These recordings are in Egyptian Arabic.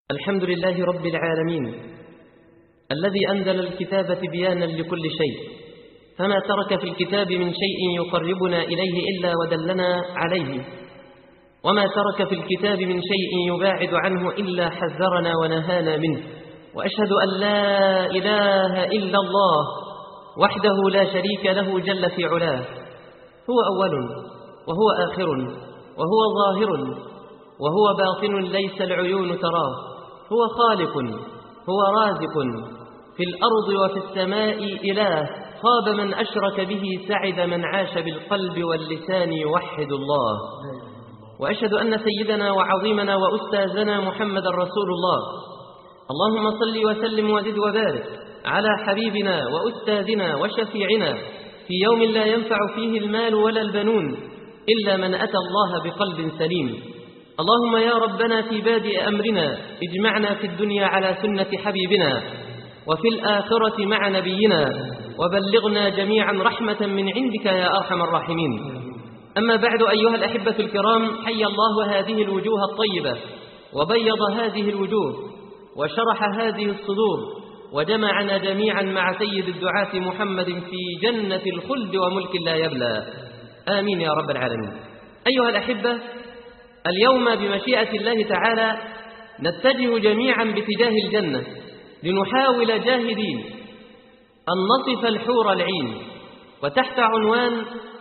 الحمد لله رب العالمين الذي أنزل الكتاب تبيانا لكل شيء فما ترك في الكتاب من شيء يقربنا إليه إلا ودلنا عليه وما ترك في الكتاب من شيء يباعد عنه إلا حذرنا ونهانا منه وأشهد أن لا إله إلا الله وحده لا شريك له جل في علاه هو أول وهو آخر وهو ظاهر وهو باطن ليس العيون تراه هو خالق هو رازق في الأرض وفي السماء إله خاب من أشرك به سعد من عاش بالقلب واللسان يوحد الله وأشهد أن سيدنا وعظيمنا وأستاذنا محمد رسول الله اللهم صل وسلم وزد وبارك على حبيبنا وأستاذنا وشفيعنا في يوم لا ينفع فيه المال ولا البنون إلا من أتى الله بقلب سليم اللهم يا ربنا في بادئ أمرنا اجمعنا في الدنيا على سنة حبيبنا وفي الآخرة مع نبينا وبلغنا جميعا رحمة من عندك يا أرحم الراحمين أما بعد أيها الأحبة الكرام حي الله هذه الوجوه الطيبة وبيض هذه الوجوه وشرح هذه الصدور وجمعنا جميعا مع سيد الدعاة محمد في جنة الخلد وملك لا يبلى آمين يا رب العالمين أيها الأحبة اليوم بمشيئة الله تعالى نتجه جميعا باتجاه الجنة لنحاول جاهدين أن نصف الحور العين وتحت عنوان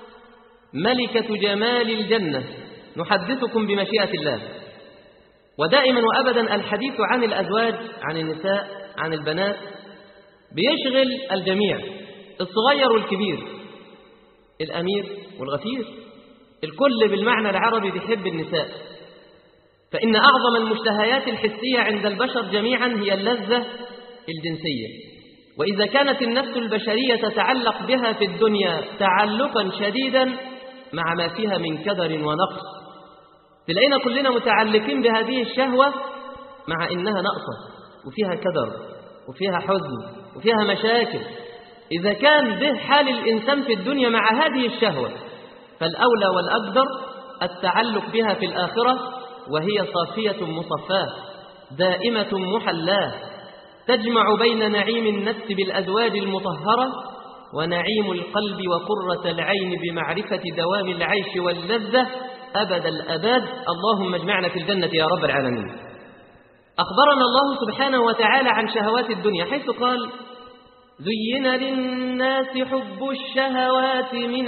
ملكة جمال الجنة نحدثكم بمشيئة الله ودائما وأبدا الحديث عن الأزواج عن النساء عن البنات بيشغل الجميع الصغير والكبير الأمير والغفير الكل بالمعنى العربي بيحب النساء فإن أعظم المشتهيات الحسية عند البشر جميعا هي اللذة الجنسية وإذا كانت النفس البشرية تتعلق بها في الدنيا تعلقا شديدا مع ما فيها من كدر ونقص تلاقينا كلنا متعلقين بهذه الشهوة مع إنها ناقصة وفيها كدر وفيها حزن وفيها مشاكل إذا كان به حال الإنسان في الدنيا مع هذه الشهوة فالأولى والأقدر التعلق بها في الآخرة وهي صافية مصفاة دائمة محلاة تجمع بين نعيم النفس بالأزواج المطهرة ونعيم القلب وقرة العين بمعرفة دوام العيش واللذة أبد الأباد اللهم اجمعنا في الجنة يا رب العالمين أخبرنا الله سبحانه وتعالى عن شهوات الدنيا حيث قال زين للناس حب الشهوات من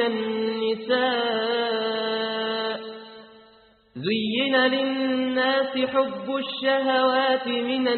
النساء زين للناس حب الشهوات من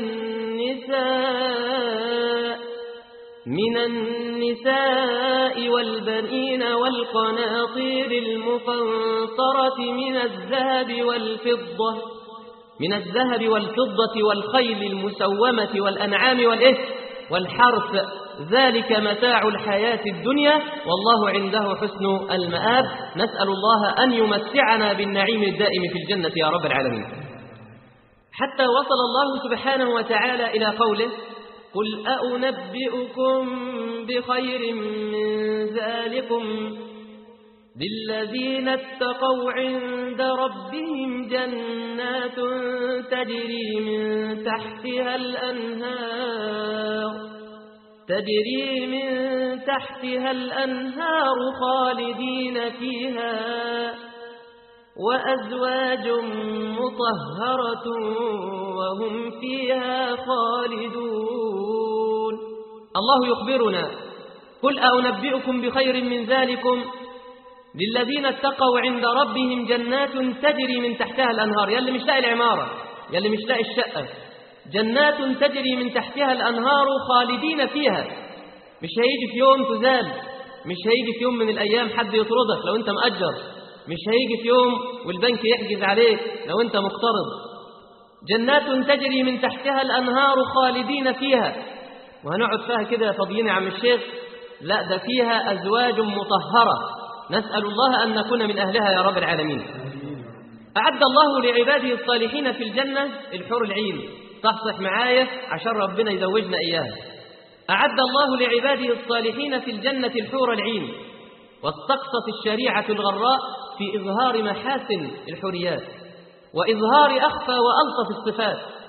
النساء من النساء والبنين والقناطير المقنطرة من الذهب والفضة من الذهب والفضة والخيل المسومة والأنعام والإثم والحرث ذلك متاع الحياة الدنيا والله عنده حسن المآب نسأل الله أن يمتعنا بالنعيم الدائم في الجنة يا رب العالمين حتى وصل الله سبحانه وتعالى إلى قوله قل أأنبئكم بخير من ذلكم للذين اتقوا عند ربهم جنات تجري من تحتها الأنهار تجري من تحتها الأنهار خالدين فيها وأزواج مطهرة وهم فيها خالدون الله يخبرنا قل أنبئكم بخير من ذلكم للذين اتقوا عند ربهم جنات تجري من تحتها الأنهار يلي مش لاقي العمارة يلي مش لاقي الشقة جنات تجري من تحتها الأنهار خالدين فيها مش هيجي في يوم تزال مش هيجي في يوم من الأيام حد يطردك لو أنت مأجر مش هيجي في يوم والبنك يحجز عليك لو أنت مقترض جنات تجري من تحتها الأنهار خالدين فيها وهنقعد فيها كده فاضيين يا عم الشيخ لا ده فيها أزواج مطهرة نسأل الله أن نكون من أهلها يا رب العالمين أعد الله لعباده الصالحين في الجنة الحور العين صحصح معايا عشان ربنا يزوجنا إياها أعد الله لعباده الصالحين في الجنة الحور العين واستقصت الشريعة الغراء في إظهار محاسن الحريات وإظهار أخفى وألطف الصفات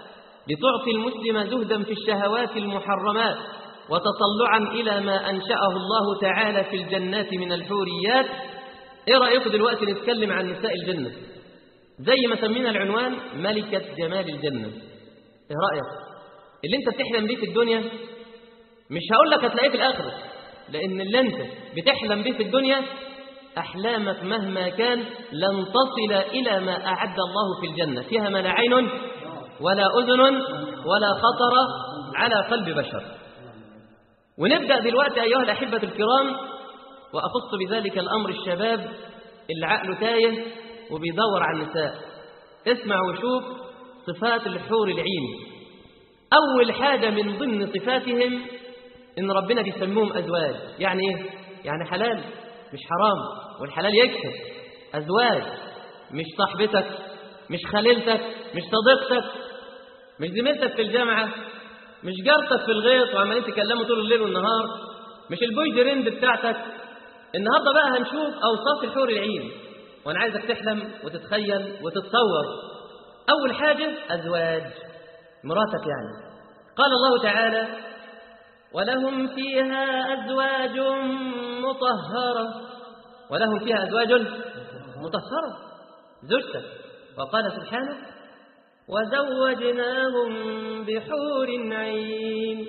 لتعطي المسلم زهدا في الشهوات المحرمات وتطلعا إلى ما أنشأه الله تعالى في الجنات من الحوريات إيه رأيكم دلوقتي نتكلم عن نساء الجنة زي ما سمينا العنوان ملكة جمال الجنة إيه رأيك اللي انت بتحلم بيه في الدنيا مش هقول لك هتلاقيه في الآخرة لأن اللي انت بتحلم بيه في الدنيا أحلامك مهما كان لن تصل إلى ما أعد الله في الجنة فيها ما لا عين ولا أذن ولا خطر على قلب بشر ونبدأ دلوقتي أيها الأحبة الكرام وأخص بذلك الأمر الشباب اللي عقله تايه وبيدور على النساء اسمع وشوف صفات الحور العين أول حاجة من ضمن صفاتهم إن ربنا بيسموهم أزواج يعني إيه؟ يعني حلال مش حرام والحلال يكسب أزواج مش صاحبتك مش خليلتك مش صديقتك مش زميلتك في الجامعة مش جارتك في الغيط وعمالين تكلموا طول الليل والنهار مش البوي جريند بتاعتك النهارده بقى هنشوف اوصاف الحور العين وانا عايزك تحلم وتتخيل وتتصور اول حاجه ازواج مراتك يعني قال الله تعالى ولهم فيها ازواج مطهره ولهم فيها ازواج مطهره زوجتك وقال سبحانه وزوجناهم بحور عين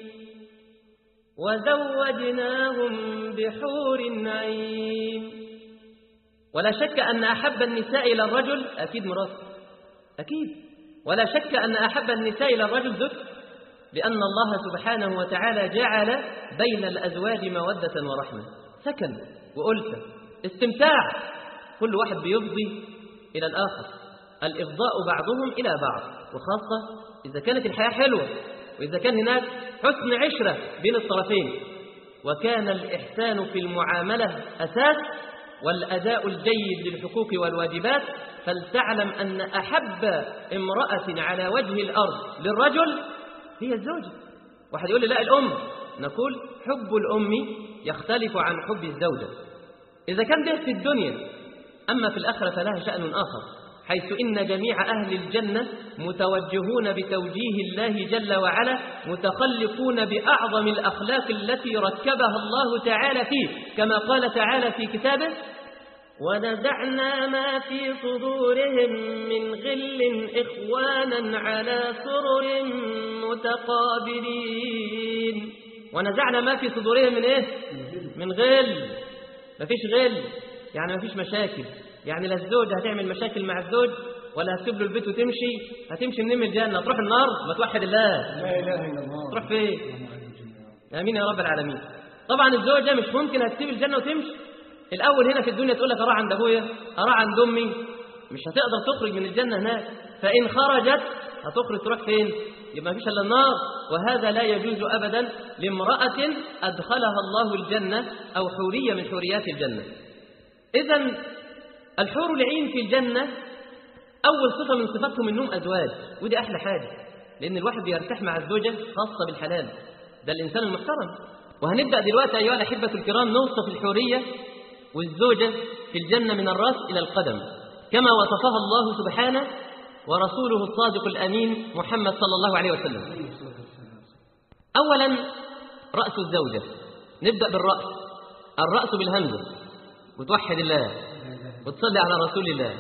وزوجناهم بحور عين ولا شك أن أحب النساء إلى الرجل أكيد مراته أكيد ولا شك أن أحب النساء إلى الرجل زوج لأن الله سبحانه وتعالى جعل بين الأزواج مودة ورحمة سكن وألفة استمتاع كل واحد بيفضي إلى الآخر الإفضاء بعضهم إلى بعض وخاصة إذا كانت الحياة حلوة وإذا كان هناك حسن عشرة بين الطرفين وكان الإحسان في المعاملة أساس والأداء الجيد للحقوق والواجبات فلتعلم أن أحب امرأة على وجه الأرض للرجل هي الزوجة واحد يقول لي لا الأم نقول حب الأم يختلف عن حب الزوجة إذا كان ده في الدنيا أما في الآخرة فلها شأن آخر حيث إن جميع أهل الجنة متوجهون بتوجيه الله جل وعلا متخلقون بأعظم الأخلاق التي ركبها الله تعالى فيه كما قال تعالى في كتابه ونزعنا ما في صدورهم من غل إخوانا على سرر متقابلين ونزعنا ما في صدورهم من إيه؟ من غل مفيش غل يعني مفيش مشاكل يعني لا الزوجة هتعمل مشاكل مع الزوج ولا هتسيب له البيت وتمشي هتمشي منين من الجنة تروح النار ما توحد الله لا إله إلا الله تروح فين آمين يا رب العالمين طبعا الزوجة مش ممكن هتسيب الجنة وتمشي الأول هنا في الدنيا تقول لك أراح عند أبويا أراح عند أمي مش هتقدر تخرج من الجنة هناك فإن خرجت هتخرج تروح فين يبقى مفيش إلا النار وهذا لا يجوز أبدا لامرأة أدخلها الله الجنة أو حورية من حوريات الجنة إذا الحور العين في الجنة أول صفة من صفاتهم إنهم أزواج ودي أحلى حاجة لأن الواحد بيرتاح مع الزوجة خاصة بالحلال ده الإنسان المحترم وهنبدأ دلوقتي أيها الأحبة الكرام نوصف الحورية والزوجة في الجنة من الرأس إلى القدم كما وصفها الله سبحانه ورسوله الصادق الأمين محمد صلى الله عليه وسلم أولا رأس الزوجة نبدأ بالرأس الرأس بالهمزة وتوحد الله وتصلي على رسول الله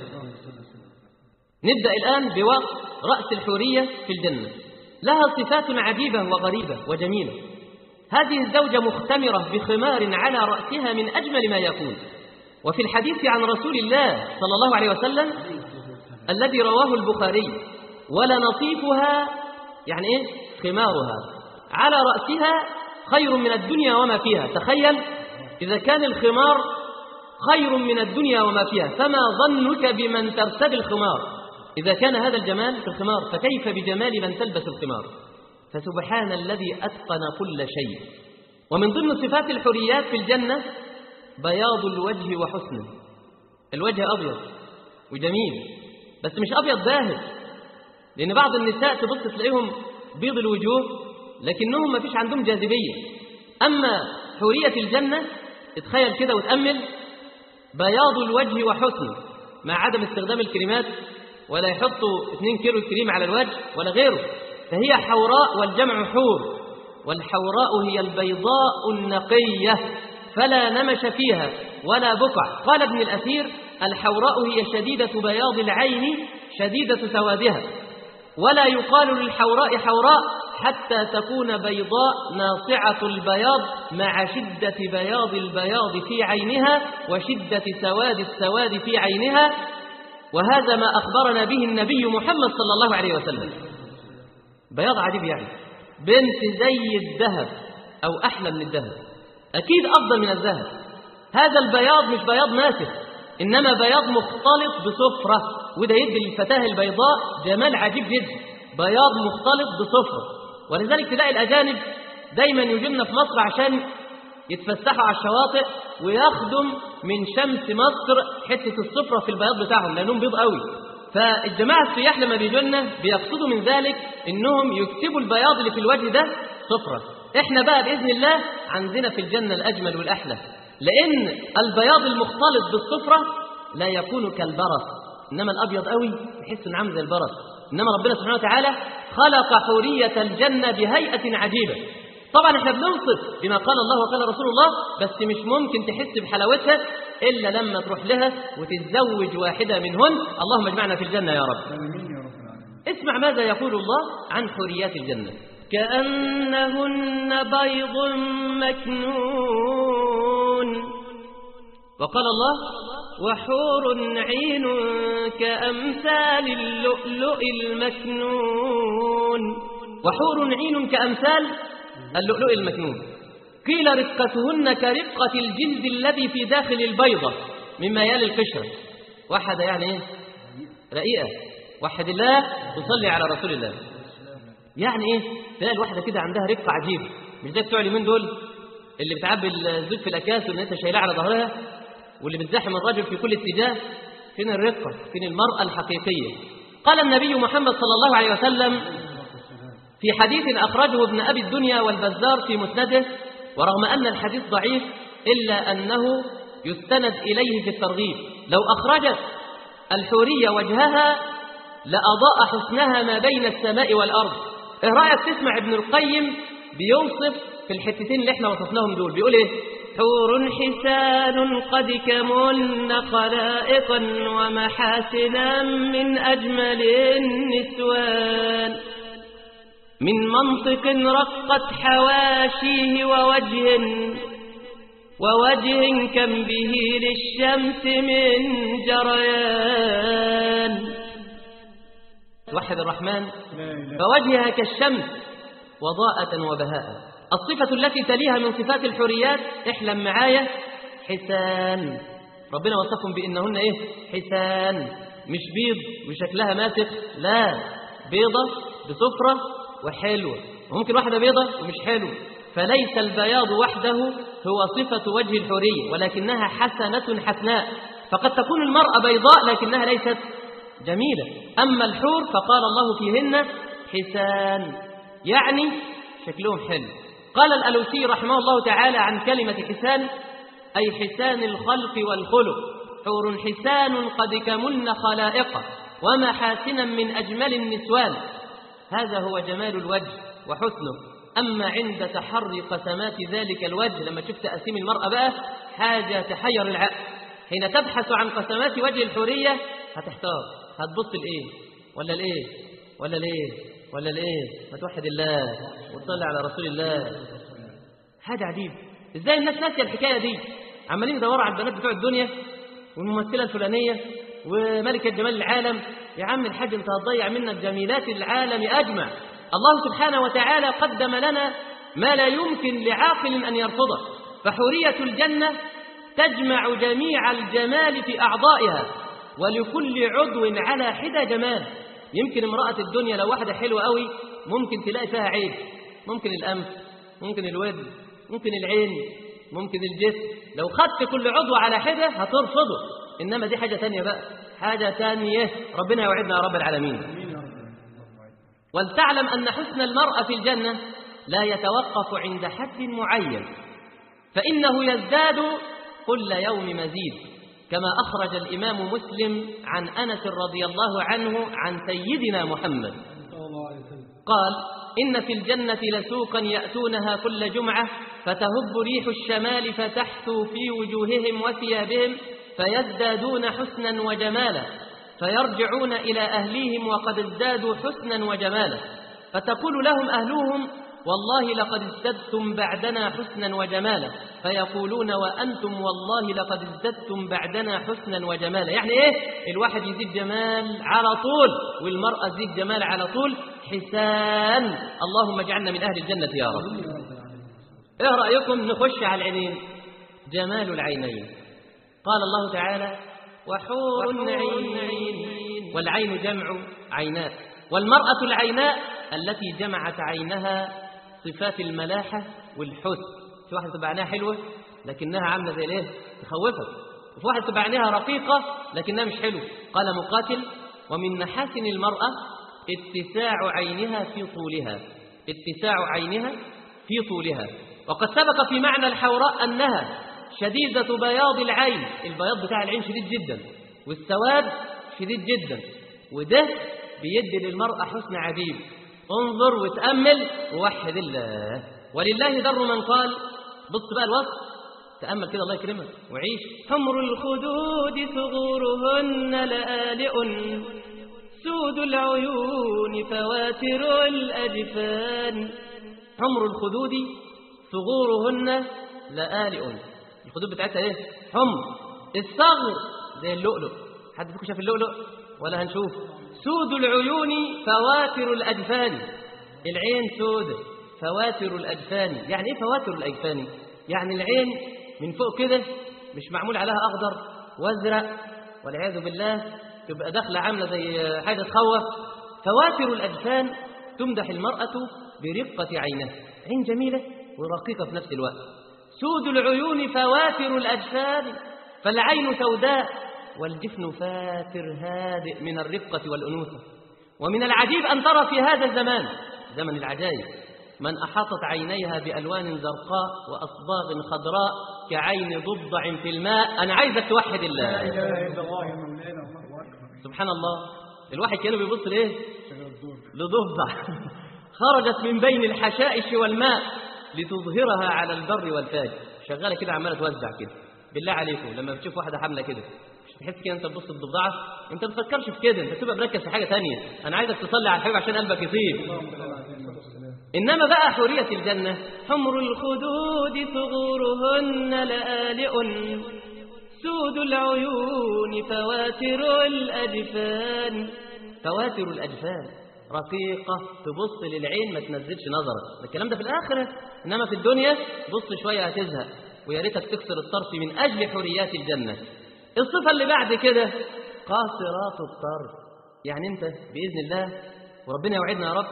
نبدأ الآن بوصف رأس الحورية في الجنة لها صفات عجيبة وغريبة وجميلة هذه الزوجة مختمرة بخمار على رأسها من أجمل ما يكون وفي الحديث عن رسول الله صلى الله عليه وسلم الذي رواه البخاري ولنصيفها يعني إيه خمارها على رأسها خير من الدنيا وما فيها تخيل إذا كان الخمار خير من الدنيا وما فيها فما ظنك بمن ترتدي الخمار إذا كان هذا الجمال في الخمار فكيف بجمال من تلبس الخمار فسبحان الذي أتقن كل شيء ومن ضمن صفات الحريات في الجنة بياض الوجه وحسنه الوجه أبيض وجميل بس مش أبيض باهت لأن بعض النساء تبص تلاقيهم بيض الوجوه لكنهم ما فيش عندهم جاذبية أما حورية الجنة اتخيل كده وتأمل بياض الوجه وحسنه مع عدم استخدام الكريمات ولا يحطوا 2 كيلو كريم على الوجه ولا غيره فهي حوراء والجمع حور والحوراء هي البيضاء النقية فلا نمش فيها ولا بقع قال ابن الأثير الحوراء هي شديدة بياض العين شديدة سوادها ولا يقال للحوراء حوراء حتى تكون بيضاء ناصعة البياض مع شدة بياض البياض في عينها وشدة سواد السواد في عينها وهذا ما أخبرنا به النبي محمد صلى الله عليه وسلم بياض عجيب يعني بنت زي الذهب أو أحلى من الذهب أكيد أفضل من الذهب هذا البياض مش بياض ماسك إنما بياض مختلط بصفرة وده يدي للفتاة البيضاء جمال عجيب جدا بياض مختلط بصفرة ولذلك تلاقي الأجانب دايما يجينا في مصر عشان يتفسحوا على الشواطئ ويخدم من شمس مصر حتة الصفرة في البياض بتاعهم لأنهم بيض قوي فالجماعة السياح لما بيجوا لنا بيقصدوا من ذلك انهم يكتبوا البياض اللي في الوجه ده صفرة احنا بقى بإذن الله عندنا في الجنة الأجمل والأحلى لأن البياض المختلط بالصفرة لا يكون كالبرص إنما الأبيض قوي تحس إنه عامل زي البرص إنما ربنا سبحانه وتعالى خلق حورية الجنة بهيئة عجيبة طبعا احنا بننصف بما قال الله وقال رسول الله بس مش ممكن تحس بحلاوتها إلا لما تروح لها وتتزوج واحدة منهن اللهم اجمعنا في الجنة يا رب اسمع ماذا يقول الله عن حوريات الجنة كأنهن بيض مكنون وقال الله وحور عين كأمثال اللؤلؤ المكنون وحور عين كأمثال اللؤلؤ المكنون قيل رقتهن كرقة الجلد الذي في داخل البيضة مما يلي القشرة واحدة يعني ايه رقيقة وحد الله تصلي على رسول الله يعني ايه تلاقي الواحدة كده عندها رقة عجيبة مش زي بتوع اليومين دول اللي بتعبي الزيت في الاكياس وان انت شايلها على ظهرها واللي بتزاحم الرجل في كل اتجاه فين الرقة فين المرأة الحقيقية قال النبي محمد صلى الله عليه وسلم في حديث أخرجه ابن أبي الدنيا والبزار في مسنده ورغم أن الحديث ضعيف إلا أنه يستند إليه في الترغيب لو أخرجت الحورية وجهها لأضاء حسنها ما بين السماء والأرض إيه رأيك تسمع ابن القيم بيوصف في الحتتين اللي احنا وصفناهم دول بيقول ايه حور حسان قد كمن خلائقا ومحاسنا من أجمل النسوان من منطق رقت حواشيه ووجه ووجه كم به للشمس من جريان توحد الرحمن فوجهها كالشمس وضاءة وبهاء الصفة التي تليها من صفات الحريات احلم معايا حسان ربنا وصفهم بأنهن ايه حسان مش بيض وشكلها ماسك لا بيضة بصفرة وحلوة وممكن واحدة بيضة ومش حلوة فليس البياض وحده هو صفة وجه الحورية ولكنها حسنة حسناء فقد تكون المرأة بيضاء لكنها ليست جميلة أما الحور فقال الله فيهن حسان يعني شكلهم حلو قال الألوسي رحمه الله تعالى عن كلمة حسان أي حسان الخلق والخلق حور حسان قد كملن خلائق ومحاسنا من أجمل النسوان هذا هو جمال الوجه وحسنه أما عند تحري قسمات ذلك الوجه لما شفت أسيم المرأة بقى حاجة تحير العقل حين تبحث عن قسمات وجه الحورية هتحتار هتبص لإيه ولا لإيه ولا لإيه ولا لإيه ما توحد الله وتصلي على رسول الله حاجة عجيبة إزاي الناس ناسية الحكاية دي عمالين يدوروا على البنات بتوع الدنيا والممثلة الفلانية وملكة جمال العالم يا عم الحاج انت هتضيع منك جميلات العالم أجمع الله سبحانه وتعالى قدم لنا ما لا يمكن لعاقل أن يرفضه فحورية الجنة تجمع جميع الجمال في أعضائها ولكل عضو على حدة جمال يمكن امرأة الدنيا لو واحدة حلوة قوي ممكن تلاقي فيها عيب ممكن الأنف ممكن الودن ممكن العين ممكن الجسم لو خدت كل عضو على حدة هترفضه إنما دي حاجة تانية بقى حاجة تانية ربنا يوعدنا يا رب العالمين ولتعلم أن حسن المرأة في الجنة لا يتوقف عند حد معين فإنه يزداد كل يوم مزيد كما أخرج الإمام مسلم عن أنس رضي الله عنه عن سيدنا محمد صلى الله عليه وسلم قال إن في الجنة لسوقا يأتونها كل جمعة فتهب ريح الشمال فتحثو في وجوههم وثيابهم فيزدادون حسنا وجمالا فيرجعون إلى أهليهم وقد ازدادوا حسنا وجمالا فتقول لهم أهلوهم والله لقد ازددتم بعدنا حسنا وجمالا فيقولون وأنتم والله لقد ازددتم بعدنا حسنا وجمالا يعني إيه الواحد يزيد جمال على طول والمرأة تزيد جمال على طول حسان اللهم اجعلنا من أهل الجنة يا رب إيه رأيكم نخش على العينين جمال العينين قال الله تعالى وحور عين والعين جمع عيناء والمرأة العيناء التي جمعت عينها صفات الملاحة والحسن في واحدة تبقى عينها حلوة لكنها عاملة زي الايه تخوفك وفي واحدة تبقى عينها رقيقة لكنها مش حلوة قال مقاتل ومن محاسن المرأة اتساع عينها في طولها اتساع عينها في طولها وقد سبق في معنى الحوراء أنها شديدة بياض العين البياض بتاع العين شديد جدا والسواد شديد جدا وده بيدي للمرأة حسن عجيب انظر وتأمل ووحد الله ولله در من قال بص بقى الوصف تأمل كده الله يكرمك وعيش حمر الخدود ثغورهن لآلئ سود العيون فواتر الأجفان حمر الخدود ثغورهن لآلئ الخدود بتاعتها ايه حمر الثغر زي اللؤلؤ حد فيكم شاف اللؤلؤ ولا هنشوف سود العيون فواتر الأجفان العين سودة فواتر الأجفان يعني إيه فواتر الأجفان يعني العين من فوق كده مش معمول عليها أخضر وازرق والعياذ بالله تبقى داخلة عاملة زي حاجة تخوف فواتر الأجفان تمدح المرأة برقة عينها عين جميلة ورقيقة في نفس الوقت سود العيون فواتر الأجفان فالعين سوداء والجفن فاتر هادئ من الرقة والأنوثة ومن العجيب أن ترى في هذا الزمان زمن العجائب من أحاطت عينيها بألوان زرقاء وأصباغ خضراء كعين ضفدع في الماء أنا عايزك توحد الله سبحان الله الواحد كانوا بيبص لإيه لضفدع خرجت من بين الحشائش والماء لتظهرها على البر والفاج شغالة كده عمالة توزع كده بالله عليكم لما بتشوف واحدة حاملة كده مش تحس كده انت تبص للضفدعة انت ما بتفكرش في كده انت بتبقى مركز في حاجة تانية انا عايزك تصلي على الحبيب عشان قلبك يطيب إنما بقى حورية الجنة حمر الخدود ثغورهن لآلئ سود العيون فواتر الأجفان فواتر الأجفان رقيقة تبص للعين ما تنزلش نظرك الكلام ده في الآخرة إنما في الدنيا بص شوية هتزهق ويا ريتك تكسر الطرف من أجل حوريات الجنة الصفة اللي بعد كده قاصرات الطرف يعني أنت بإذن الله وربنا يوعدنا يا رب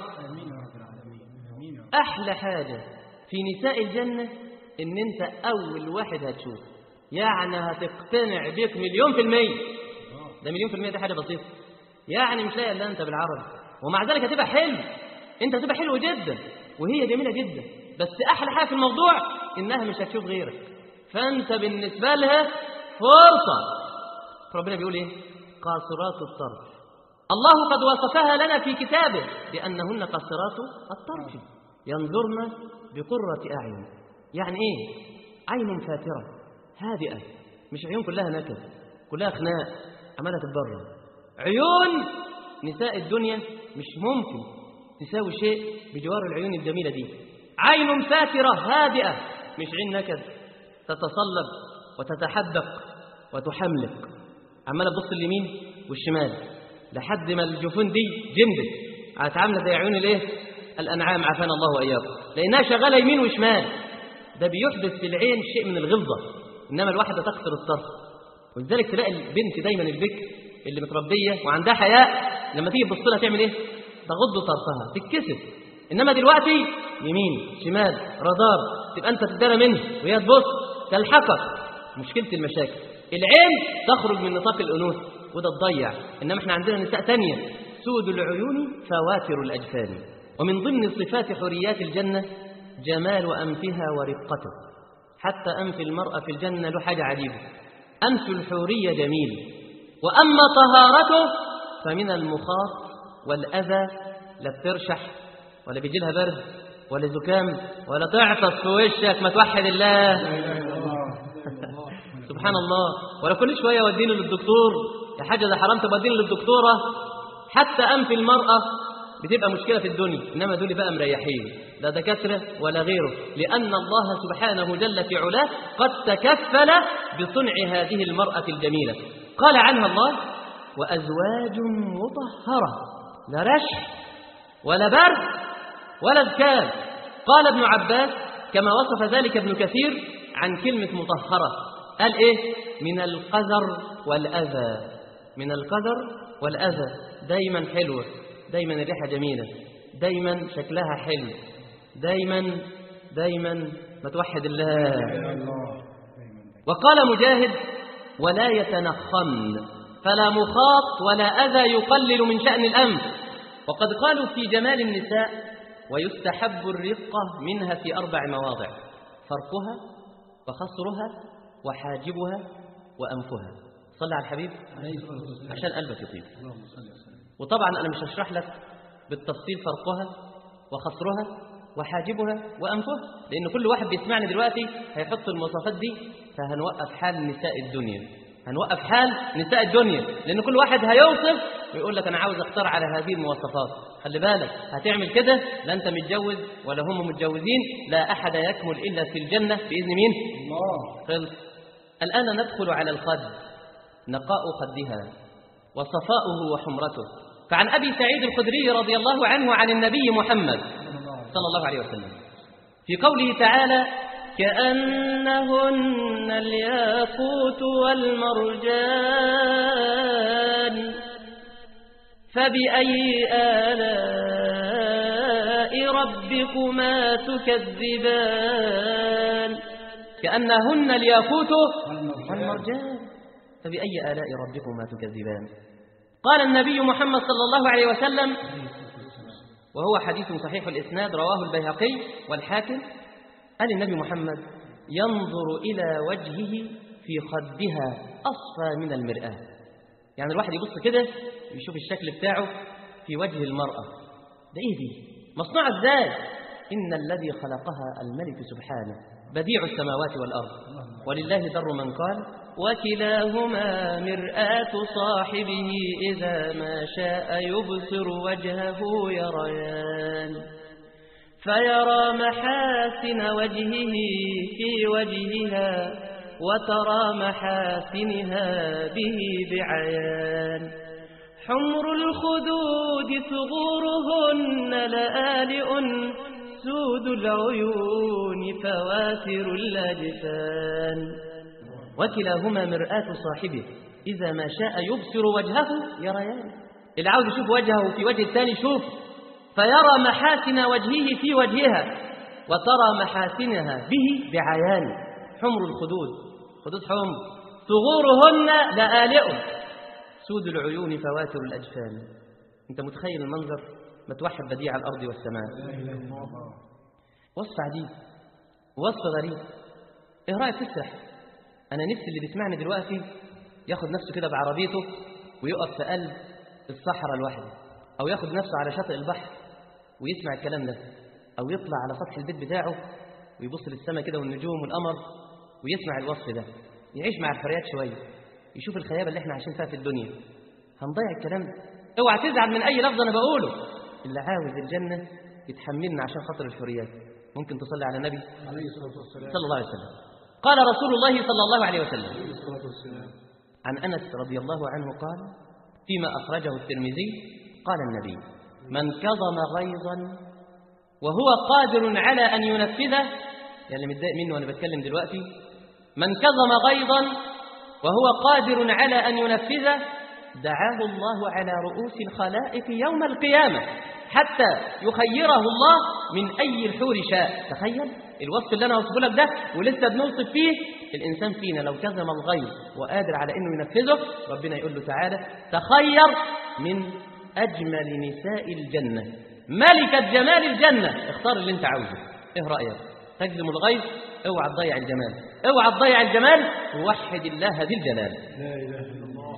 أحلى حاجة في نساء الجنة إن أنت أول واحد هتشوف يعني هتقتنع بيك مليون في المية ده مليون في المية ده حاجة بسيطة يعني مش لاقي إلا أنت بالعربي ومع ذلك هتبقى حلو أنت هتبقى حلو جدا وهي جميلة جدا بس أحلى حاجة في الموضوع إنها مش هتشوف غيرك فأنت بالنسبة لها فرصة ربنا بيقول إيه قاصرات الطرف الله قد وصفها لنا في كتابه بأنهن قاصرات الطرف ينظرن بقرة أعين يعني إيه عين فاترة هادئة مش عيون كلها نكد كلها خناق عمالة تتبرر عيون نساء الدنيا مش ممكن تساوي شيء بجوار العيون الجميلة دي عين فاترة هادئة مش عين نكد تتصلب وتتحدق وتحملق عمالة تبص اليمين والشمال لحد ما الجفون دي جمدت عامله زي عيون الايه الانعام عافانا الله واياكم لانها شغاله يمين وشمال ده بيحدث في العين شيء من الغلظه انما الواحده تقصر الطرف ولذلك تلاقي البنت دايما البكر اللي متربيه وعندها حياء لما تيجي تبص لها تعمل ايه تغض طرفها تتكسف انما دلوقتي يمين شمال رادار تبقى انت تدرى منه وهي تبص تلحقك مشكله المشاكل العين تخرج من نطاق الانوثه وده تضيع انما احنا عندنا نساء تانية سود العيون فواتر الاجفان ومن ضمن صفات حريات الجنه جمال انفها ورقته حتى انف المراه في الجنه له حاجه عجيبه انف الحوريه جميل واما طهارته فمن المخاط والاذى لا بترشح ولا بيجي لها برد ولا زكام ولا تعطس في وشك ما توحد الله سبحان الله ولا كل شوية وديني للدكتور يا حاجة ده حرام توديني للدكتورة حتى أنف المرأة بتبقى مشكلة في الدنيا إنما دول بقى مريحين لا دكاترة ولا غيره لأن الله سبحانه جل في علاه قد تكفل بصنع هذه المرأة الجميلة قال عنها الله وأزواج مطهرة لا رشح ولا برد ولا ذكام قال ابن عباس كما وصف ذلك ابن كثير عن كلمة مطهرة قال إيه من القذر والأذى من القذر والأذى دايما حلوة دايما الريحة جميلة دايما شكلها حلو دايما دايما ما توحد الله وقال مجاهد ولا يتنخمن فلا مخاط ولا أذى يقلل من شأن الأمر وقد قالوا في جمال النساء ويستحب الرقة منها في أربع مواضع فرقها وخصرها وحاجبها وأنفها صلى على الحبيب عشان قلبك يطيب وطبعا أنا مش هشرح لك بالتفصيل فرقها وخصرها وحاجبها وأنفها لأن كل واحد بيسمعني دلوقتي هيحط المواصفات دي فهنوقف حال نساء الدنيا هنوقف حال نساء الدنيا لأن كل واحد هيوصف ويقول لك أنا عاوز أختار على هذه المواصفات خلي بالك هتعمل كده لا أنت متجوز ولا هم متجوزين لا أحد يكمل إلا في الجنة بإذن مين؟ الله خلص الآن ندخل على الخد نقاء خدها وصفاؤه وحمرته فعن أبي سعيد الخدري رضي الله عنه عن النبي محمد صلى الله عليه وسلم في قوله تعالى كأنهن الياقوت والمرجان فبأي آلاء ربكما تكذبان كأنهن الياقوت والمرجان فبأي آلاء ربكما تكذبان قال النبي محمد صلى الله عليه وسلم وهو حديث صحيح الإسناد رواه البيهقي والحاكم قال النبي محمد ينظر إلى وجهه في خدها أصفى من المرآة يعني الواحد يبص كده يشوف الشكل بتاعه في وجه المرأة ده إيه دي مصنوعة إزاي إن الذي خلقها الملك سبحانه بديع السماوات والأرض ولله در من قال وكلاهما مرآة صاحبه إذا ما شاء يبصر وجهه يريان فيرى محاسن وجهه في وجهها وترى محاسنها به بعيان حمر الخدود ثغورهن لآلئ سود العيون فواتر الأجفان وكلاهما مرآة صاحبه إذا ما شاء يبصر وجهه يريان اللي عاوز يشوف وجهه في وجه الثاني شوف فيرى محاسن وجهه في وجهها وترى محاسنها به بعيان حمر الخدود خدود حمر ثغورهن لآلئ سود العيون فواتر الأجفان أنت متخيل المنظر ما توحد بديع الأرض والسماء وصف عجيب وصف غريب ايه رأيك تسرح أنا نفسي اللي بيسمعني دلوقتي ياخد نفسه كده بعربيته ويقف في قلب الصحراء لوحده أو ياخد نفسه على شاطئ البحر ويسمع الكلام ده أو يطلع على سطح البيت بتاعه ويبص للسماء كده والنجوم والقمر ويسمع الوصف ده يعيش مع الحريات شوية يشوف الخيابة اللي احنا عايشين فيها في الدنيا هنضيع الكلام ده اوعى تزعل من أي لفظ أنا بقوله اللي عاوز الجنة يتحملنا عشان خاطر الحريات ممكن تصلي على النبي عليه الصلاة والسلام صلى الله عليه وسلم قال رسول الله صلى الله عليه وسلم عليه الصلاة والسلام عن أنس رضي الله عنه قال فيما أخرجه الترمذي قال النبي من كظم غيظا وهو قادر على أن ينفذه يعني متضايق منه وأنا بتكلم دلوقتي من كظم غيظا وهو قادر على أن ينفذه دعاه الله على رؤوس الخلائق يوم القيامة حتى يخيره الله من أي الحور شاء تخيل الوصف اللي أنا وصفه لك ده ولسه بنوصف فيه الإنسان فينا لو كظم الغيظ وقادر على أنه ينفذه ربنا يقول له تعالى تخير من أجمل نساء الجنة ملكة جمال الجنة اختار اللي انت عاوزه ايه رأيك تجزم الغيظ اوعى تضيع الجمال اوعى تضيع الجمال ووحد الله ذي الجلال لا إله إلا الله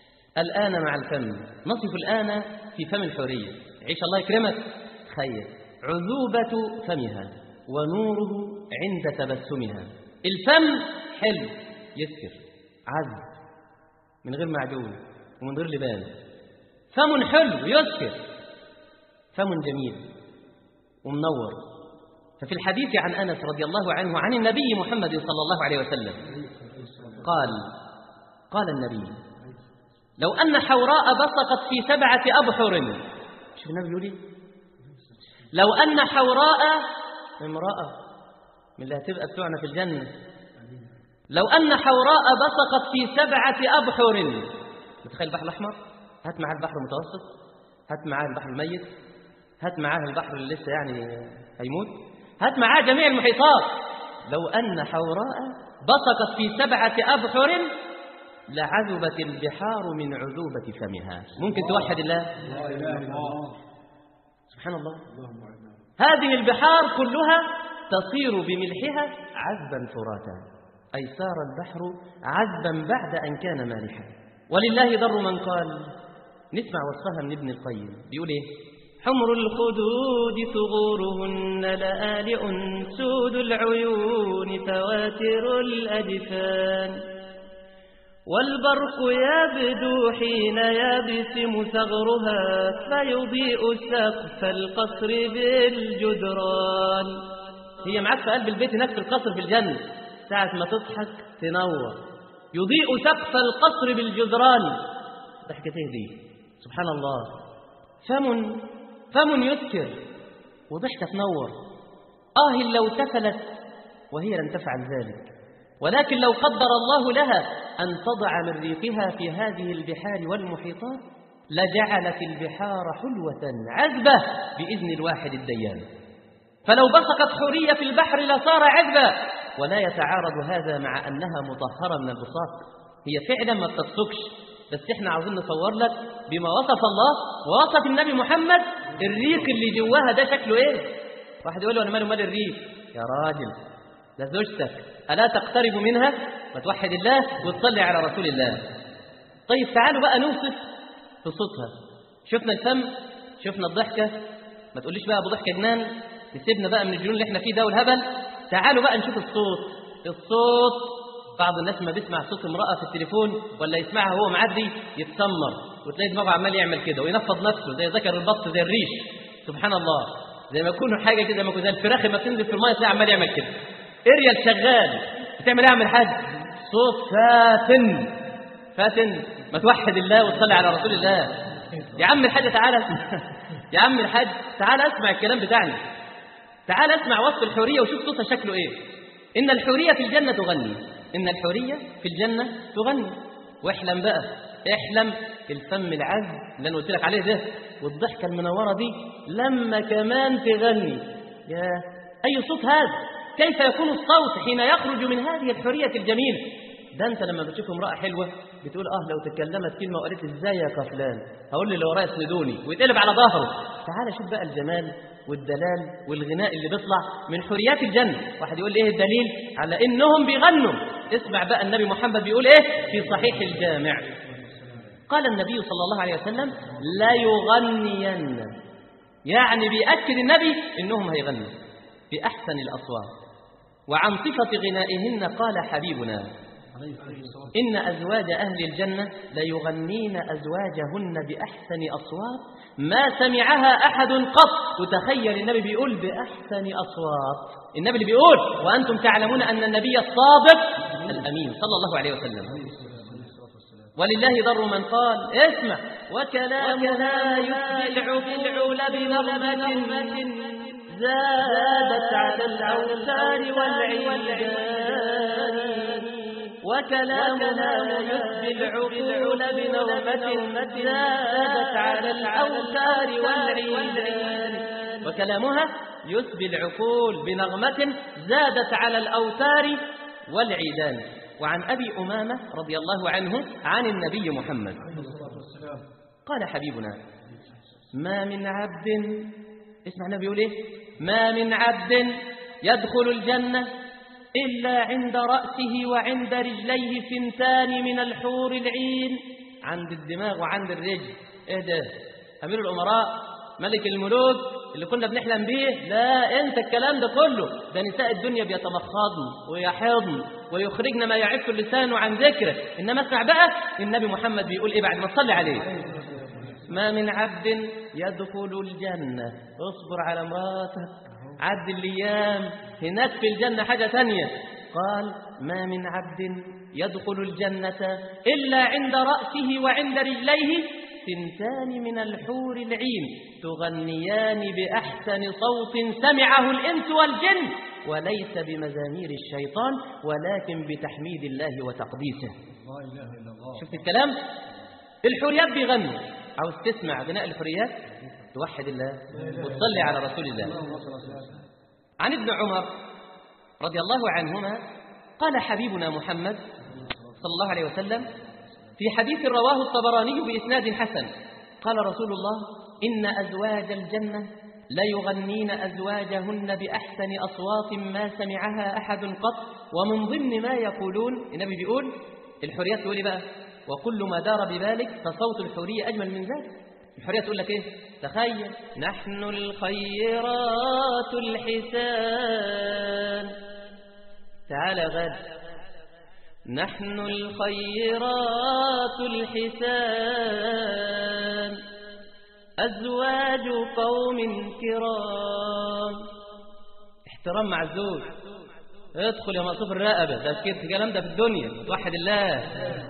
الآن مع الفم نصف الآن في فم الحورية عيش الله يكرمك تخيل عذوبة فمها ونوره عند تبسمها الفم حلو يسكر عذب من غير معجون ومن غير لبان فم حلو يسكر فم جميل ومنور ففي الحديث عن أنس رضي الله عنه عن النبي محمد صلى الله عليه وسلم قال قال النبي لو أن حوراء بصقت في سبعة أبحر شوف النبي يقول إيه؟ لو أن حوراء امرأة من اللي هتبقى بتوعنا في الجنة لو أن حوراء بصقت في سبعة أبحر متخيل البحر الأحمر هات معاه البحر المتوسط هات معاه البحر الميت هات معاه البحر اللي لسه يعني هيموت هات معاه جميع المحيطات لو أن حوراء بصقت في سبعة أبحر لعذبت البحار من عذوبة فمها ممكن توحد الله لا إله إلا الله سبحان الله اللهم أعنا هذه البحار كلها تصير بملحها عذبا فراتا أي صار البحر عذبا بعد أن كان مالحا ولله ضر من قال نسمع وصفها من ابن القيم بيقول إيه حمر الخدود ثغورهن لآلئ سود العيون فواتر الأجفان والبرق يبدو حين يبسم ثغرها فيضيء سقف القصر بالجدران هي معاك في قلب البيت هناك في القصر في الجنة ساعة ما تضحك تنور يضيء سقف القصر بالجدران ضحكته دي سبحان الله فم فم يسكر وضحكة تنور آه لو تفلت وهي لن تفعل ذلك ولكن لو قدر الله لها أن تضع من ريقها في هذه البحار والمحيطات لجعلت البحار حلوة عذبة بإذن الواحد الديان فلو بصقت حورية في البحر لصار عذبا ولا يتعارض هذا مع أنها مطهرة من البصاق هي فعلا ما بتصفكش بس احنا عاوزين نصور لك بما وصف الله ووصف النبي محمد الريق اللي جواها ده شكله ايه واحد يقول له انا مالي مال الريق يا راجل ده زوجتك ألا تقترب منها وتوحد الله وتصلي على رسول الله طيب تعالوا بقى نوصف في صوتها شفنا الفم شفنا الضحكة ما تقوليش بقى أبو ضحكة جنان تسيبنا بقى من الجنون اللي احنا فيه ده والهبل تعالوا بقى نشوف الصوت الصوت بعض الناس ما بيسمع صوت امرأة في التليفون ولا يسمعها وهو معدي يتسمر وتلاقي دماغه عمال يعمل كده وينفض نفسه زي ذكر البط زي الريش سبحان الله زي ما يكونوا حاجة كده زي ما يكون زي الفراخ لما تنزل في المية تلاقي عمال يعمل كده اريال شغال بتعمل ايه يا عم الحاج صوت فاتن فاتن ما توحد الله وتصلي على رسول الله يا عم الحاج تعالى يا عم الحاج تعالى اسمع الكلام بتاعنا تعالى اسمع وصف الحورية وشوف صوتها شكله ايه ان الحورية في الجنة تغني ان الحورية في الجنة تغني واحلم بقى احلم الفم العذب اللي انا قلت لك عليه ده والضحكة المنورة دي لما كمان تغني يا اي صوت هذا كيف يكون الصوت حين يخرج من هذه الحرية الجميلة ده انت لما بتشوف امرأة حلوة بتقول اه لو تكلمت كلمة وقالت ازاي يا كفلان هقول اللي ورايا اسندوني ويتقلب على ظهره تعال شوف بقى الجمال والدلال والغناء اللي بيطلع من حريات الجنة واحد يقول لي ايه الدليل على انهم بيغنوا اسمع بقى النبي محمد بيقول ايه في صحيح الجامع قال النبي صلى الله عليه وسلم لا يغنين يعني بيأكد النبي انهم هيغنوا بأحسن الأصوات وعن صفة غنائهن قال حبيبنا إن أزواج أهل الجنة ليغنين أزواجهن بأحسن أصوات ما سمعها أحد قط وتخيل النبي بيقول بأحسن أصوات النبي اللي بيقول وأنتم تعلمون أن النبي الصادق الأمين صلى الله عليه وسلم ولله ضر من قال اسمع وكلامها يسبي العقول بنغمة زادت على الأوتار والعيدان وكلامها يسبي العقول بنغمة زادت على الأوتار والعيدان وكلامها يسبي العقول بنغمة زادت على الأوتار والعيدان وعن أبي أمامة رضي الله عنه عن النبي محمد قال حبيبنا ما من عبد اسمع النبي يقول ايه ما من عبد يدخل الجنة إلا عند رأسه وعند رجليه سنتان من الحور العين عند الدماغ وعند الرجل ايه ده أمير الأمراء ملك الملوك اللي كنا بنحلم بيه لا انت الكلام ده كله ده نساء الدنيا بيتمخضن ويحضن ويخرجن ما يعف اللسان عن ذكره انما اسمع بقى النبي محمد بيقول ايه بعد ما تصلي عليه ما من عبد يدخل الجنة اصبر على مراتك عد الايام هناك في الجنة حاجة تانية قال ما من عبد يدخل الجنة إلا عند رأسه وعند رجليه سنتان من الحور العين تغنيان بأحسن صوت سمعه الإنس والجن وليس بمزامير الشيطان ولكن بتحميد الله وتقديسه لا إله إلا الله شفت الكلام الحوريات بيغنوا عاوز تسمع غناء الحوريات توحد الله وتصلي على رسول الله عن ابن عمر رضي الله عنهما قال حبيبنا محمد صلى الله عليه وسلم في حديث رواه الطبراني بإسناد حسن قال رسول الله إن أزواج الجنة ليغنين أزواجهن بأحسن أصوات ما سمعها أحد قط ومن ضمن ما يقولون النبي بيقول الحريات تقول إيه بقى وكل ما دار بذلك فصوت الحورية أجمل من ذلك الحورية تقول لك إيه تخيل نحن الخيرات الحسان تعال يا غالي نحن الخيرات الحسان أزواج قوم كرام احترام مع الزوج ادخل يا مقصوف الرقبة ده كده الكلام ده في الدنيا توحد الله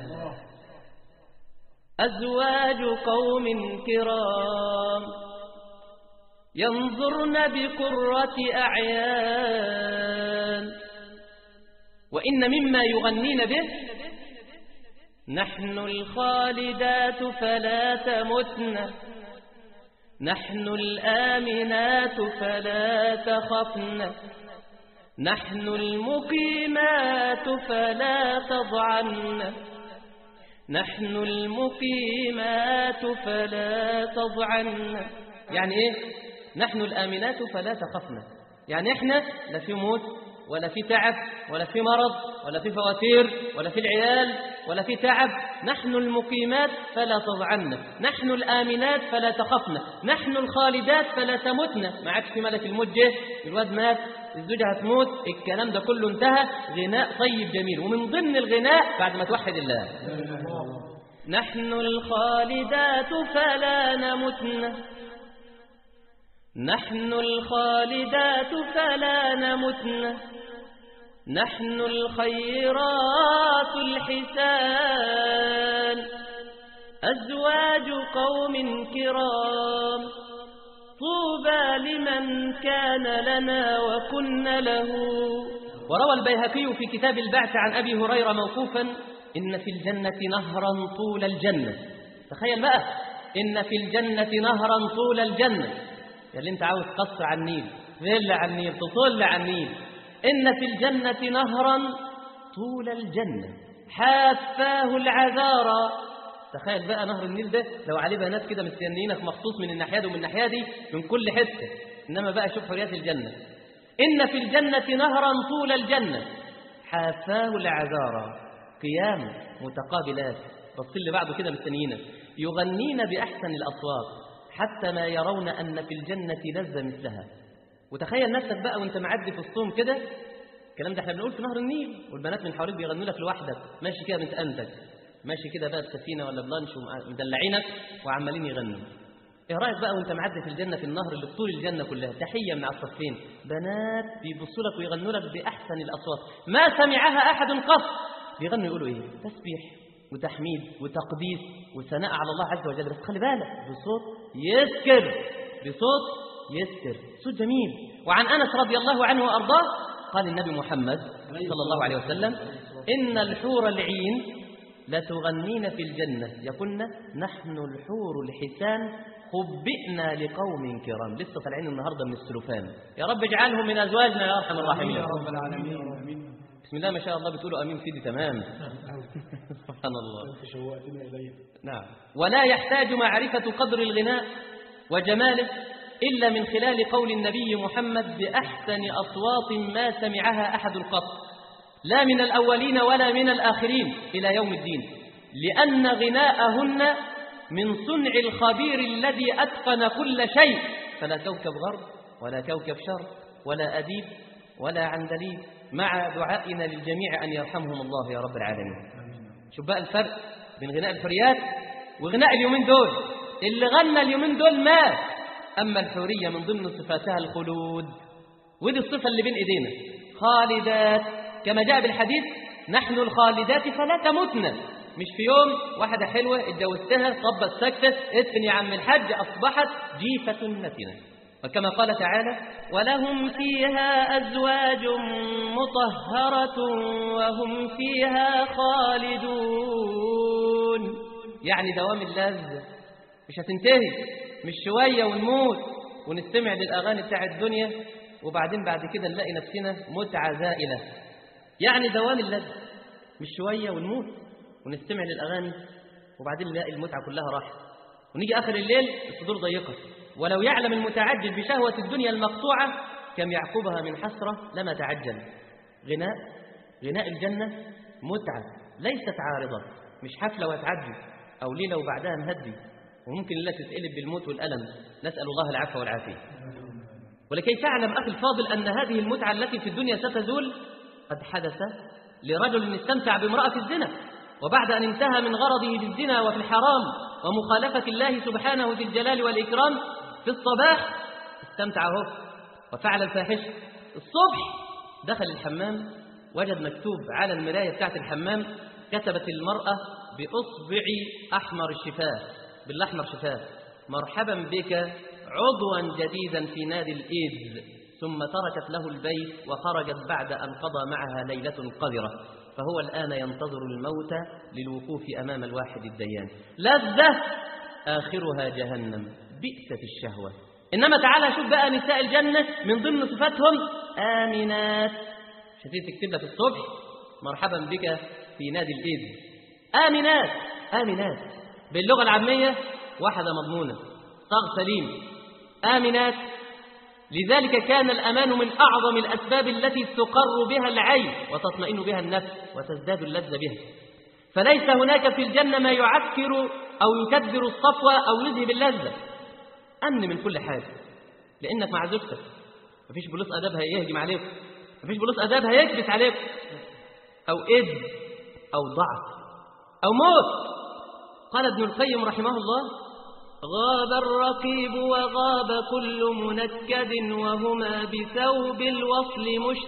أزواج قوم كرام ينظرن بقرة أعيان وإن مما يغنين به نحن الخالدات فلا تمتن نحن الآمنات فلا تخفن نحن المقيمات فلا تضعن نحن المقيمات فلا تضعن يعني ايه نحن الآمنات فلا تخفن يعني احنا لا في موت ولا في تعب ولا في مرض ولا في فواتير ولا في العيال ولا في تعب نحن المقيمات فلا تضعن نحن الآمنات فلا تخفن نحن الخالدات فلا تمتن ما عادش في ملك الموت جه الواد مات الزوجة هتموت الكلام ده كله انتهى غناء طيب جميل ومن ضمن الغناء بعد ما توحد الله نحن الخالدات فلا نمتن نحن الخالدات فلا نمتن نحن الخيرات الحسان أزواج قوم كرام طوبى لمن كان لنا وكن له وروى البيهقي في كتاب البعث عن أبي هريرة موقوفا إن في الجنة نهرا طول الجنة تخيل بقى إن في الجنة نهرا طول الجنة يا اللي انت عاوز قصر على النيل فيلا على النيل تطل على النيل إن في الجنة نهرا طول الجنة حافاه العذارى تخيل بقى نهر النيل ده لو عليه بنات كده مستنيينك مخصوص من الناحيه دي ومن الناحيه دي من كل حته انما بقى شوف حريات الجنه ان في الجنه نهرا طول الجنه حافاه العذارى قيام متقابلات بص اللي بعده كده مستنيينك يغنين باحسن الاصوات حتى ما يرون ان في الجنه لذه مثلها وتخيل نفسك بقى وانت معدي في الصوم كده الكلام ده احنا بنقول في نهر النيل والبنات من حواليك بيغنوا لك لوحدك ماشي كده بنت انتك ماشي كده بقى بسفينه ولا بلانش ومدلعينك وعمالين يغنوا ايه رايك بقى وانت معدي في الجنه في النهر اللي بطول الجنه كلها تحيه من على الصفين بنات بيبصوا لك ويغنوا لك باحسن الاصوات ما سمعها احد قط بيغنوا يقولوا ايه تسبيح وتحميد وتقديس وثناء على الله عز وجل بس خلي بالك بصوت يسكر بصوت يسكر صوت جميل وعن انس رضي الله عنه وارضاه قال النبي محمد صلى الله عليه وسلم ان الحور العين لتغنين في الجنة يقولن نحن الحور الحسان خبئنا لقوم كرام لسه طالعين النهاردة من السلوفان يا رب اجعلهم من أزواجنا يا أرحم الراحمين يا رب العالمين بسم الله ما شاء الله بتقولوا أمين سيدي تمام سبحان الله انت شوقتنا اليه نعم ولا يحتاج معرفة قدر الغناء وجماله إلا من خلال قول النبي محمد بأحسن أصوات ما سمعها أحد قط لا من الأولين ولا من الآخرين إلى يوم الدين لأن غناءهن من صنع الخبير الذي أتقن كل شيء فلا كوكب غرب ولا كوكب شرق ولا أديب ولا عندليب مع دعائنا للجميع أن يرحمهم الله يا رب العالمين شوف بقى الفرق بين غناء الحريات وغناء اليومين دول اللي غنى اليومين دول مات أما الحورية من ضمن صفاتها الخلود ودي الصفة اللي بين إيدينا خالدات كما جاء بالحديث نحن الخالدات فلا تموتنا مش في يوم واحدة حلوة اتجوزتها طبت سكتة ادفن يا عم الحج أصبحت جيفة نتنة وكما قال تعالى ولهم فيها أزواج مطهرة وهم فيها خالدون يعني دوام اللذة مش هتنتهي مش شوية ونموت ونستمع للأغاني بتاع الدنيا وبعدين بعد كده نلاقي نفسنا متعة زائلة يعني دوام اللذة مش شوية ونموت ونستمع للأغاني وبعدين نلاقي المتعة كلها راحت ونيجي آخر الليل الصدور ضيقة ولو يعلم المتعجل بشهوة الدنيا المقطوعة كم يعقبها من حسرة لما تعجل غناء غناء الجنة متعة ليست عارضة مش حفلة وتعدي أو ليلة وبعدها نهدي وممكن لا تتقلب بالموت والألم نسأل الله العفو والعافية ولكي تعلم أخي الفاضل أن هذه المتعة التي في الدنيا ستزول قد حدث لرجل استمتع بامرأة الزنا وبعد أن انتهى من غرضه بالزنا وفي الحرام ومخالفة الله سبحانه ذي الجلال والإكرام في الصباح استمتع هو وفعل الفاحشة الصبح دخل الحمام وجد مكتوب على المراية بتاعت الحمام كتبت المرأة بأصبع أحمر الشفاه بالأحمر شفاه مرحبا بك عضوا جديدا في نادي الإيدز ثم تركت له البيت وخرجت بعد أن قضى معها ليلة قذرة فهو الآن ينتظر الموت للوقوف أمام الواحد الديان لذة آخرها جهنم بئست الشهوة إنما تعالى شوف بقى نساء الجنة من ضمن صفاتهم آمنات شتيت تكتب لك الصبح مرحبا بك في نادي الإيد آمنات آمنات باللغة العامية واحدة مضمونة صاغ سليم آمنات لذلك كان الأمان من أعظم الأسباب التي تقر بها العين وتطمئن بها النفس وتزداد اللذة بها فليس هناك في الجنة ما يعكر أو يكدر الصفوة أو يذهب اللذة أمن من كل حاجة لأنك مع زوجتك مفيش بلوس أداب هيهجم عليك مفيش بلوس أداب هيكبس عليك أو إذ أو ضعف أو موت قال ابن القيم رحمه الله غاب الرقيب وغاب كل منكد وهما بثوب الوصل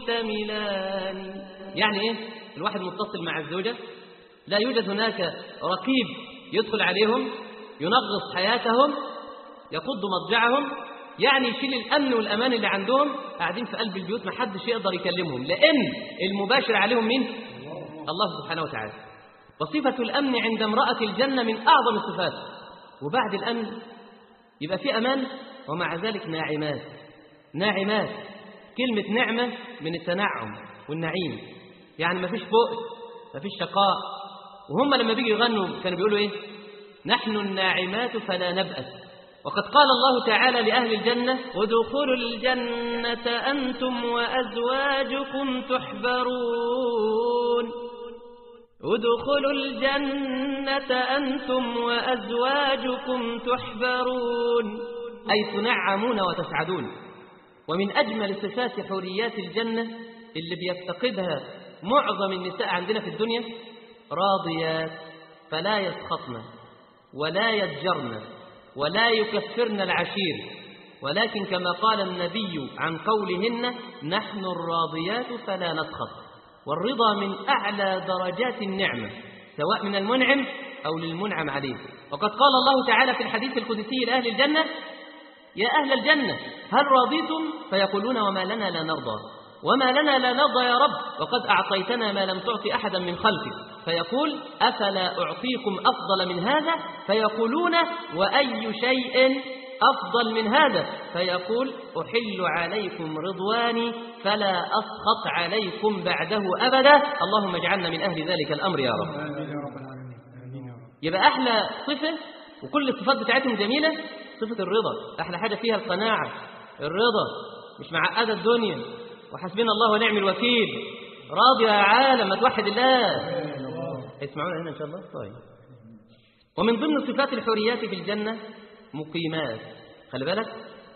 مشتملان يعني ايه الواحد متصل مع الزوجة لا يوجد هناك رقيب يدخل عليهم ينغص حياتهم يقض مضجعهم يعني يشيل الأمن والأمان اللي عندهم قاعدين في قلب البيوت ما حدش يقدر يكلمهم لأن المباشر عليهم مين الله سبحانه وتعالى وصفة الأمن عند امرأة الجنة من أعظم الصفات وبعد الأمن يبقى في أمان ومع ذلك ناعمات ناعمات كلمة نعمة من التنعم والنعيم يعني ما فيش بؤس ما فيش شقاء وهم لما بيجوا يغنوا كانوا بيقولوا إيه نحن الناعمات فلا نبأس وقد قال الله تعالى لأهل الجنة ادخلوا الجنة أنتم وأزواجكم تحبرون ادخلوا الجنة أنتم وأزواجكم تحبرون أي تنعمون وتسعدون ومن أجمل صفات حوريات الجنة اللي بيفتقدها معظم النساء عندنا في الدنيا راضيات فلا يسخطن ولا يتجرن ولا يكفرن العشير ولكن كما قال النبي عن قولهن نحن الراضيات فلا نسخط والرضا من أعلى درجات النعمة سواء من المنعم أو للمنعم عليه وقد قال الله تعالى في الحديث القدسي لأهل الجنة يا أهل الجنة هل رضيتم فيقولون وما لنا لا نرضى وما لنا لا نرضى يا رب وقد أعطيتنا ما لم تعط أحدا من خلقك فيقول أفلا أعطيكم أفضل من هذا فيقولون وأي شيء أفضل من هذا فيقول أحل عليكم رضواني فلا أسخط عليكم بعده أبدا اللهم اجعلنا من أهل ذلك الأمر يا رب آمين يا رب العالمين آمين يا رب يبقى أحلى صفة وكل الصفات بتاعتهم جميلة صفة الرضا أحلى حاجة فيها القناعة الرضا مش معقدة الدنيا وحسبنا الله ونعم الوكيل راضي يا عالم ما توحد الله اسمعونا هنا إن شاء الله طيب ومن ضمن صفات الحوريات في الجنة مقيمات خلي بالك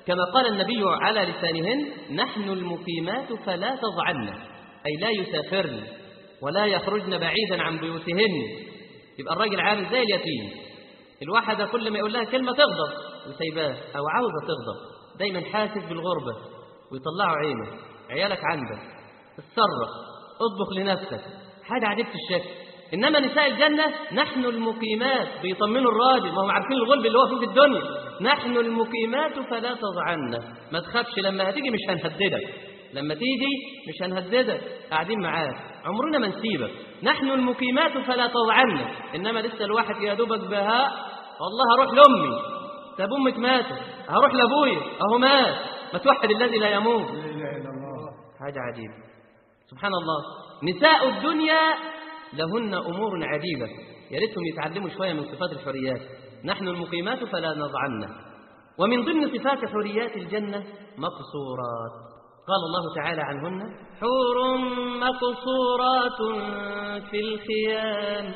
كما قال النبي على لسانهن نحن المقيمات فلا تضعن أي لا يسافرن ولا يخرجن بعيدا عن بيوتهن يبقى الراجل عامل زي اليتيم الواحدة كل ما يقول لها كلمة تغضب وسيباه أو عاوزة تغضب دايما حاسس بالغربة ويطلعوا عينه عيالك عندك اتصرف اطبخ لنفسك حاجة عجيبة الشكل إنما نساء الجنة نحن المقيمات بيطمنوا الراجل ما هم عارفين الغلب اللي هو فيه في الدنيا نحن المقيمات فلا تضعنا ما تخافش لما هتيجي مش هنهددك لما تيجي مش هنهددك قاعدين معاك عمرنا ما نسيبك نحن المقيمات فلا تضعنا إنما لسه الواحد يا دوبك بهاء والله هروح لأمي طب أمك ماتت هروح لأبويا أهو مات ما توحد الذي لا يموت لا اله الا الله حاجة عجيبة سبحان الله نساء الدنيا لهن أمور عجيبة يا ريتهم يتعلموا شوية من صفات الحريات نحن المقيمات فلا نضعن ومن ضمن صفات حريات الجنة مقصورات قال الله تعالى عنهن حور مقصورات في الخيام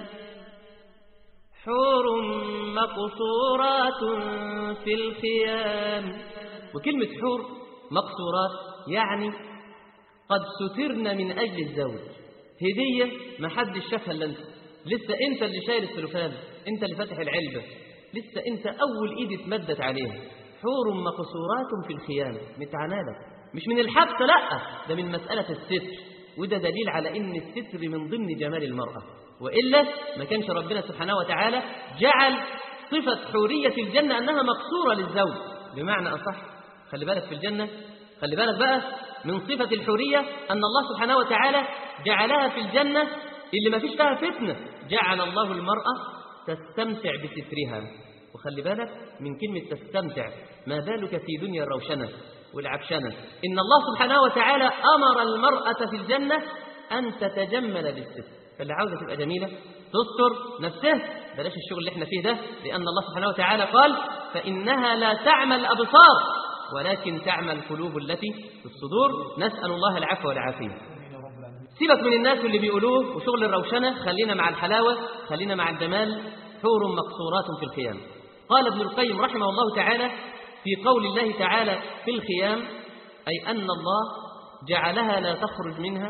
حور مقصورات في الخيام وكلمة حور مقصورات يعني قد سترن من أجل الزوج هدية ما حدش شافها إلا أنت لسه أنت اللي شايل السلوفان أنت اللي فاتح العلبة لسه أنت أول إيد اتمدت عليها حور مقصورات في الخيام متعنالك مش من الحبس لا ده من مسألة الستر وده دليل على إن الستر من ضمن جمال المرأة وإلا ما كانش ربنا سبحانه وتعالى جعل صفة حورية الجنة أنها مقصورة للزوج بمعنى أصح خلي بالك في الجنة خلي بالك بقى من صفة الحورية أن الله سبحانه وتعالى جعلها في الجنة اللي ما فيش فيها فتنة جعل الله المرأة تستمتع بسترها وخلي بالك من كلمة تستمتع ما بالك في دنيا الروشنة والعبشنة إن الله سبحانه وتعالى أمر المرأة في الجنة أن تتجمل بالستر فاللي عاوزة تبقى جميلة تستر نفسها بلاش الشغل اللي احنا فيه ده لأن الله سبحانه وتعالى قال فإنها لا تعمى الأبصار ولكن تعمى القلوب التي في الصدور نسأل الله العفو والعافية سيبك من الناس اللي بيقولوه وشغل الروشنة خلينا مع الحلاوة خلينا مع الجمال حور مقصورات في الخيام قال ابن القيم رحمه الله تعالى في قول الله تعالى في الخيام أي أن الله جعلها لا تخرج منها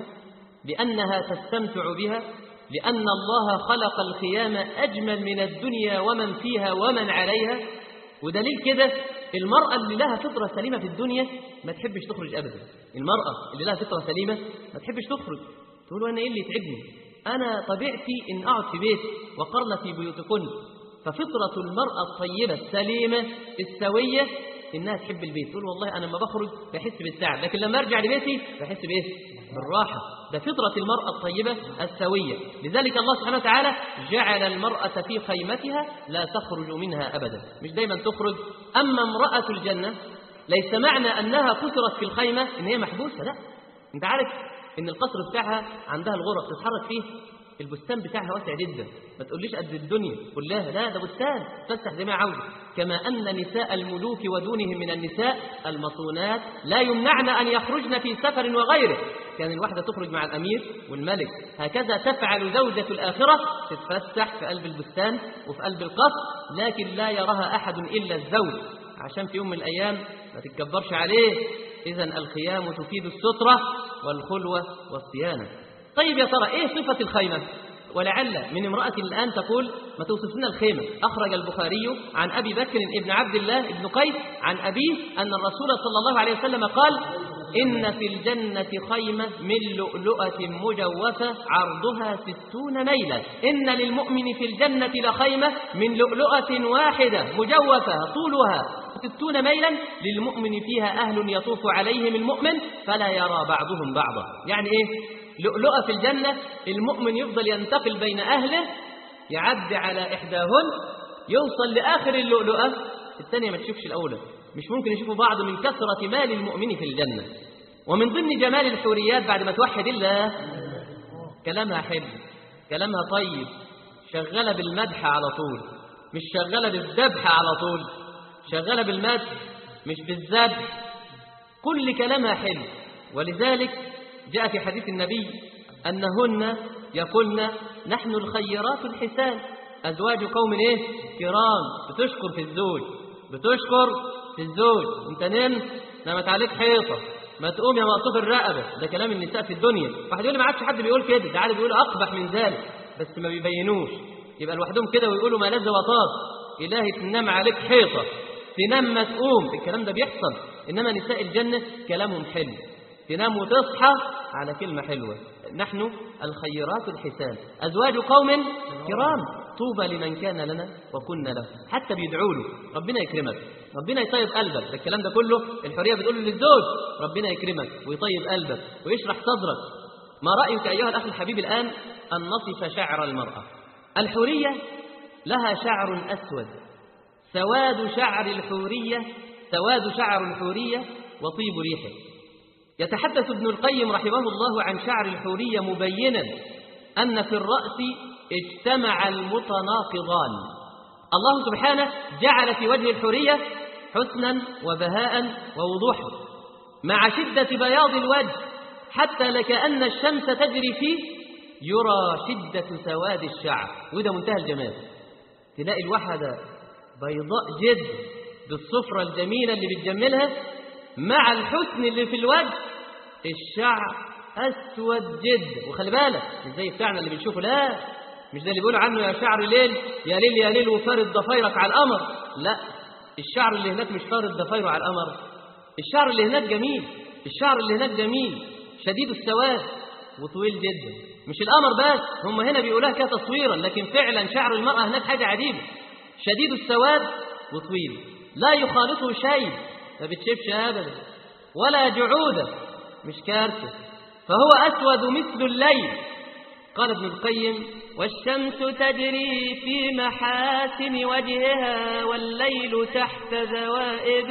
لأنها تستمتع بها لأن الله خلق الخيام أجمل من الدنيا ومن فيها ومن عليها ودليل كده المرأة اللي لها فطرة سليمة في الدنيا ما تحبش تخرج أبدا المرأة اللي لها فطرة سليمة ما تحبش تخرج تقول أنا إيه اللي يتعبني أنا طبيعتي إن أقعد في بيت وقرن في بيوتكن ففطرة المرأة الطيبة السليمة السوية إنها تحب البيت تقول والله أنا لما بخرج بحس بالتعب لكن لما أرجع لبيتي بحس بإيه؟ بالراحة ده فطرة المرأة الطيبة السوية لذلك الله سبحانه وتعالى جعل المرأة في خيمتها لا تخرج منها أبدا مش دايما تخرج أما امرأة الجنة ليس معنى أنها كسرت في الخيمة إن هي محبوسة لا أنت عارف إن القصر بتاعها عندها الغرف تتحرك فيه البستان بتاعها واسع جدا ما تقوليش قد الدنيا قول لها لا ده بستان تفتح زي ما عاوزه كما أن نساء الملوك ودونهم من النساء المصونات لا يمنعن أن يخرجن في سفر وغيره كان الواحدة تخرج مع الأمير والملك هكذا تفعل زوجة الآخرة تتفسح في قلب البستان وفي قلب القصر لكن لا يراها أحد إلا الزوج عشان في يوم من الأيام ما تتكبرش عليه إذا الخيام تفيد السترة والخلوة والصيانة طيب يا ترى إيه صفة الخيمة ولعل من امرأة الآن تقول ما توصف لنا الخيمة أخرج البخاري عن أبي بكر ابن عبد الله ابن قيس عن أبيه أن الرسول صلى الله عليه وسلم قال إن في الجنة خيمة من لؤلؤة مجوفة عرضها ستون ميلا إن للمؤمن في الجنة لخيمة من لؤلؤة واحدة مجوفة طولها ستون ميلا للمؤمن فيها أهل يطوف عليهم المؤمن فلا يرى بعضهم بعضا يعني إيه لؤلؤة في الجنة المؤمن يفضل ينتقل بين أهله يعدي على إحداهن يوصل لآخر اللؤلؤة الثانية ما تشوفش الأولى مش ممكن يشوفوا بعض من كثرة مال المؤمن في الجنة ومن ضمن جمال الحوريات بعد ما توحد الله كلامها حلو كلامها طيب شغالة بالمدح على طول مش شغالة بالذبح على طول شغالة بالمدح مش بالذبح كل كلامها حلو ولذلك جاء في حديث النبي أنهن يقولن نحن الخيرات الحسان أزواج قوم إيه؟ كرام بتشكر في الزوج بتشكر في الزوج انت نمت نامت عليك حيطة ما تقوم يا مقطوف الرقبة ده كلام النساء في الدنيا واحد يقول لي ما عادش حد بيقول كده ده عادي بيقول أقبح من ذلك بس ما بيبينوش يبقى لوحدهم كده ويقولوا ما لذ وطاس إلهي تنام عليك حيطة تنام ما تقوم الكلام ده بيحصل إنما نساء الجنة كلامهم حلو تنام وتصحى على كلمة حلوة نحن الخيرات الحسان أزواج قوم كرام طوبى لمن كان لنا وكنا له حتى بيدعوا له ربنا يكرمك ربنا يطيب قلبك ده الكلام ده كله الحرية بتقول له للزوج ربنا يكرمك ويطيب قلبك ويشرح صدرك ما رأيك أيها الأخ الحبيب الآن أن نصف شعر المرأة الحورية لها شعر أسود سواد شعر الحورية سواد شعر الحورية وطيب ريحه يتحدث ابن القيم رحمه الله عن شعر الحورية مبينا أن في الرأس اجتمع المتناقضان الله سبحانه جعل في وجه الحورية حسنا وبهاء ووضوحا مع شدة بياض الوجه حتى لكأن الشمس تجري فيه يرى شدة سواد الشعر وده منتهى الجمال تلاقي الوحدة بيضاء جد بالصفرة الجميلة اللي بتجملها مع الحسن اللي في الوجه الشعر أسود جد وخلي بالك مش زي بتاعنا اللي بنشوفه لا مش ده اللي بيقولوا عنه يا شعر ليل يا ليل يا ليل وفارد ضفايرك على القمر لا الشعر اللي هناك مش فارد ضفايره على القمر الشعر اللي هناك جميل الشعر اللي هناك جميل شديد السواد وطويل جدا مش القمر بس هم هنا بيقولوها كده تصويرا لكن فعلا شعر المرأة هناك حاجة عجيبة شديد السواد وطويل لا يخالطه شيء ما بتشبش أبدا ولا جعودة مش كارثة فهو أسود مثل الليل قال ابن القيم والشمس تجري في محاسن وجهها والليل تحت ذوائب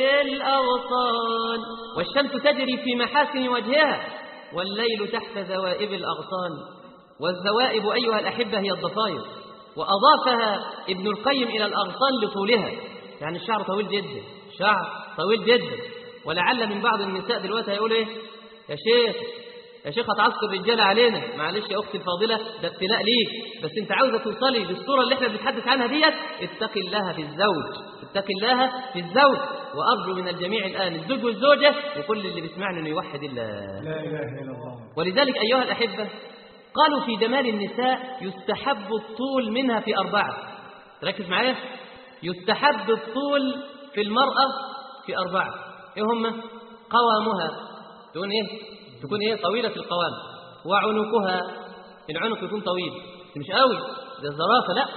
الأغصان والشمس تجري في محاسن وجهها والليل تحت ذوائب الأغصان والذوائب أيها الأحبة هي الضفائر وأضافها ابن القيم إلى الأغصان لطولها يعني الشعر طويل جدا شعر طويل جدا ولعل من بعض النساء دلوقتي هيقول ايه يا شيخ يا شيخ هتعصب الرجاله علينا معلش يا اختي الفاضله ده ابتلاء ليك بس انت عاوزه توصلي للصوره اللي احنا بنتحدث عنها ديت اتقي الله في الزوج اتقي الله في الزوج وارجو من الجميع الان الزوج والزوجه وكل اللي بيسمعني انه يوحد الله لا إله إلا الله ولذلك ايها الاحبه قالوا في جمال النساء يستحب الطول منها في اربعه ركز معايا يستحب الطول في المراه في اربعه ايه هم قوامها تكون ايه تكون ايه طويله في القوام وعنقها العنق يكون طويل بس مش قوي ده الزرافه لا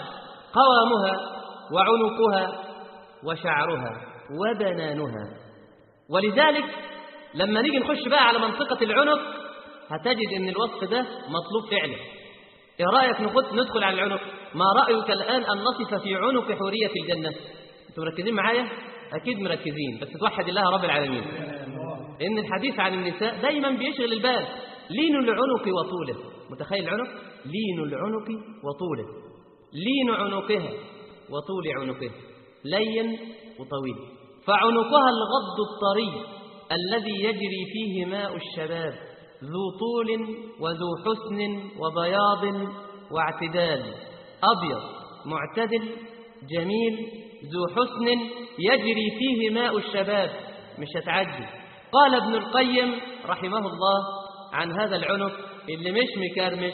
قوامها وعنقها وشعرها وبنانها ولذلك لما نيجي نخش بقى على منطقه العنق هتجد ان الوصف ده مطلوب فعلا ايه رايك نخد ندخل على العنق ما رايك الان ان نصف في عنق حوريه الجنه انتم مركزين معايا اكيد مركزين بس توحد الله رب العالمين لأن الحديث عن النساء دايما بيشغل البال لين العنق وطوله متخيل العنق لين العنق وطوله لين عنقها وطول عنقها لين وطويل فعنقها الغض الطري الذي يجري فيه ماء الشباب ذو طول وذو حسن وبياض واعتدال أبيض معتدل جميل ذو حسن يجري فيه ماء الشباب مش هتعدي قال ابن القيم رحمه الله عن هذا العنق اللي مش مكرمش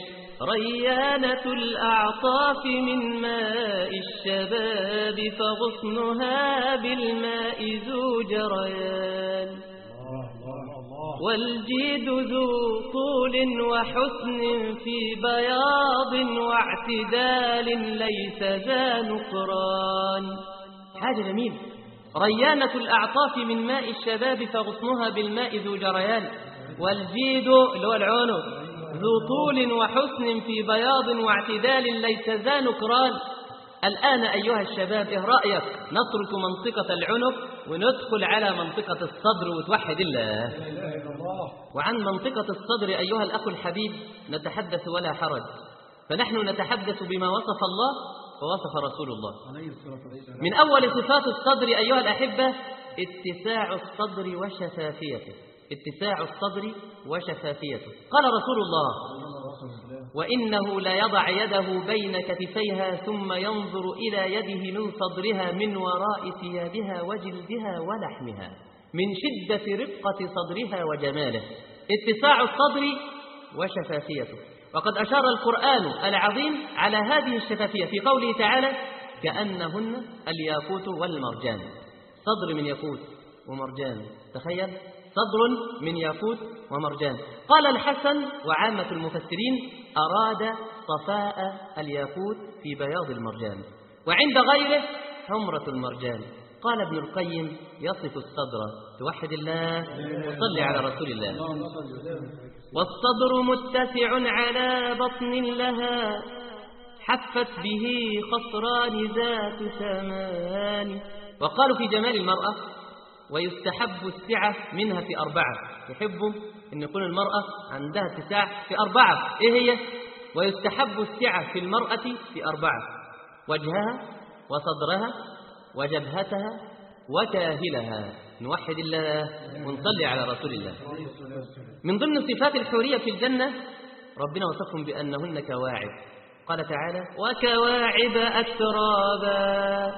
ريانة الأعطاف من ماء الشباب فغصنها بالماء ذو جريان الله الله الله والجيد ذو طول وحسن في بياض واعتدال ليس ذا نقران حاجة جميلة ريانة الأعطاف من ماء الشباب فغصنها بالماء ذو جريان والجيد اللي هو العنق ذو طول وحسن في بياض واعتدال ليس ذا نكران الآن أيها الشباب إيه رأيك نترك منطقة العنق وندخل على منطقة الصدر وتوحد الله لا إله إلا الله وعن منطقة الصدر أيها الأخ الحبيب نتحدث ولا حرج فنحن نتحدث بما وصف الله ووصف رسول الله عليه الصلاة والسلام من أول صفات الصدر أيها الأحبة اتساع الصدر وشفافيته اتساع الصدر وشفافيته قال رسول الله وإنه ليضع يده بين كتفيها ثم ينظر إلى يده من صدرها من وراء ثيابها وجلدها ولحمها من شدة رقة صدرها وجماله اتساع الصدر وشفافيته وقد أشار القرآن العظيم على هذه الشفافية في قوله تعالى كأنهن الياقوت والمرجان صدر من ياقوت ومرجان تخيل صدر من ياقوت ومرجان قال الحسن وعامة المفسرين أراد صفاء الياقوت في بياض المرجان وعند غيره حمرة المرجان قال ابن القيم يصف الصدر توحد الله وصلي على رسول الله اللهم صل وسلم والصدر متسع على بطن لها حفت به خصران ذات ثمان وقالوا في جمال المرأة ويستحب السعة منها في أربعة يحبوا أن يكون المرأة عندها اتساع في أربعة إيه هي؟ ويستحب السعة في المرأة في أربعة وجهها وصدرها وجبهتها وكاهلها نوحد الله ونصلي على رسول الله من ضمن صفات الحورية في الجنة ربنا وصفهم بأنهن كواعب قال تعالى وكواعب أترابا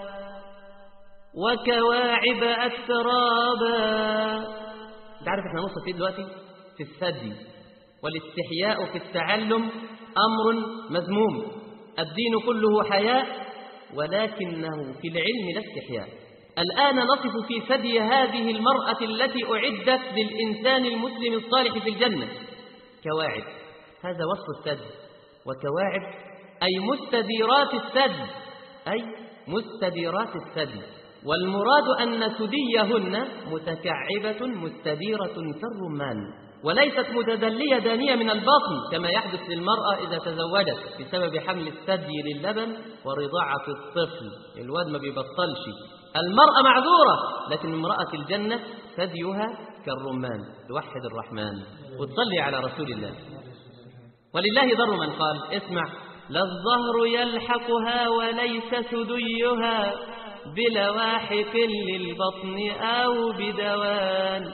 وكواعب أترابا انت عارف احنا نوصل فيه دلوقتي في الثدي والاستحياء في التعلم أمر مذموم الدين كله حياء ولكنه في العلم لا استحياء الآن نصف في ثدي هذه المرأة التي أعدت للإنسان المسلم الصالح في الجنة كواعب هذا وصف الثدي وكواعب أي مستديرات الثدي أي مستديرات الثدي والمراد أن ثديهن متكعبة مستديرة كالرمان وليست متدلية دانية من البطن كما يحدث للمرأة إذا تزوجت بسبب حمل الثدي للبن ورضاعة الطفل الواد ما بيبطلش المرأة معذورة لكن امرأة الجنة ثديها كالرمان توحد الرحمن وتصلي على رسول الله ولله ضر من قال اسمع لا الظهر يلحقها وليس ثديها بلواحق للبطن أو بدوان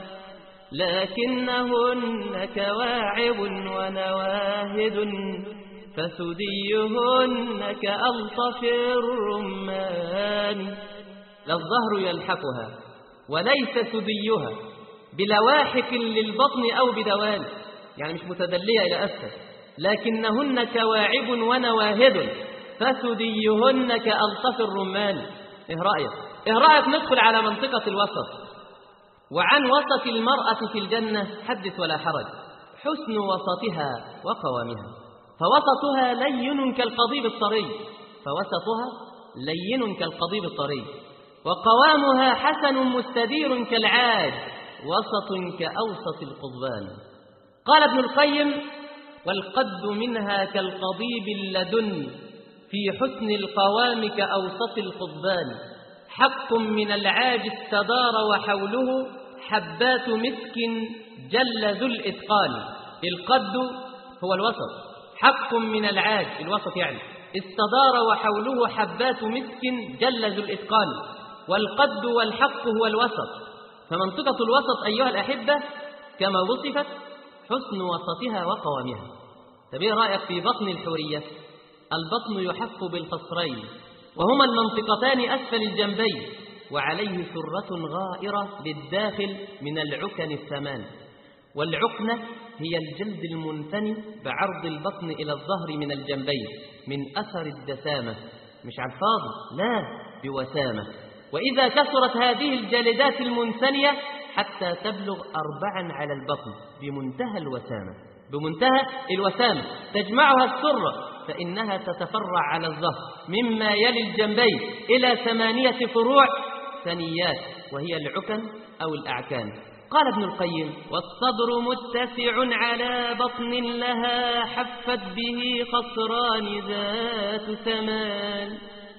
لكنهن كواعب ونواهد فثديهن كألطف الرمان لا الظهر يلحقها وليس ثديها بلواحق للبطن أو بدوان يعني مش متدلية إلى أسفل لكنهن كواعب ونواهد فثديهن كألطف الرمان إيه رأيك؟ إيه رأيك ندخل على منطقة الوسط وعن وسط المرأة في الجنة حدث ولا حرج حسن وسطها وقوامها فوسطها لين كالقضيب الطري فوسطها لين كالقضيب الطري وقوامها حسن مستدير كالعاج وسط كأوسط القضبان قال ابن القيم والقد منها كالقضيب اللدن في حسن القوام كأوسط القضبان حق من العاج استدار وحوله حبات مسك جل ذو الإتقان القد هو الوسط حق من العاج الوسط يعني استدار وحوله حبات مسك جل ذو الإتقان والقد والحق هو الوسط فمنطقة الوسط أيها الأحبة كما وصفت حسن وسطها وقوامها طب ايه رأيك في بطن الحورية البطن يحف بالفصرين وهما المنطقتان أسفل الجنبين وعليه سرة غائرة للداخل من العكن الثمان والعكنة هي الجلد المنثني بعرض البطن إلى الظهر من الجنبين من أثر الدسامة مش على الفاضي لا بوسامة وإذا كثرت هذه الجلدات المنثنية حتى تبلغ أربعا على البطن بمنتهى الوسامة بمنتهى الوسامة تجمعها السرة فإنها تتفرع على الظهر مما يلي الجنبين إلى ثمانية فروع ثنيات وهي العكن أو الأعكان قال ابن القيم والصدر متسع على بطن لها حفت به خصران ذات ثمان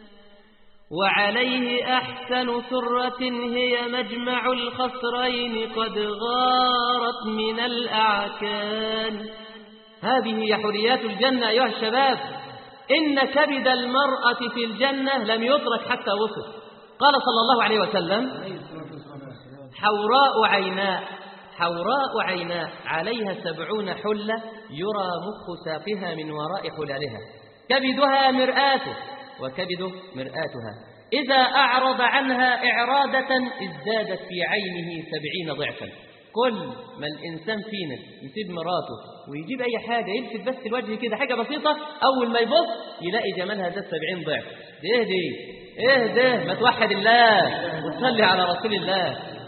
وعليه أحسن سرة هي مجمع الخصرين قد غارت من الأعكان هذه هي حريات الجنة أيها الشباب إن كبد المرأة في الجنة لم يدرك حتى وصف قال صلى الله عليه وسلم عليه الصلاة والسلام حوراء عيناء حوراء عيناه عليها سبعون حلة يرى مخ ساقها من وراء حلالها كبدها مرآته وكبده مرآتها إذا أعرض عنها إعرادة ازدادت في عينه سبعين ضعفا كل ما الإنسان فينا يسيب مراته ويجيب أي حاجة يلفت بس الوجه كده حاجة بسيطة أول ما يبص يلاقي جمالها زاد سبعين ضعف ده إيه دي إيه ده ما توحد الله وتصلي على رسول الله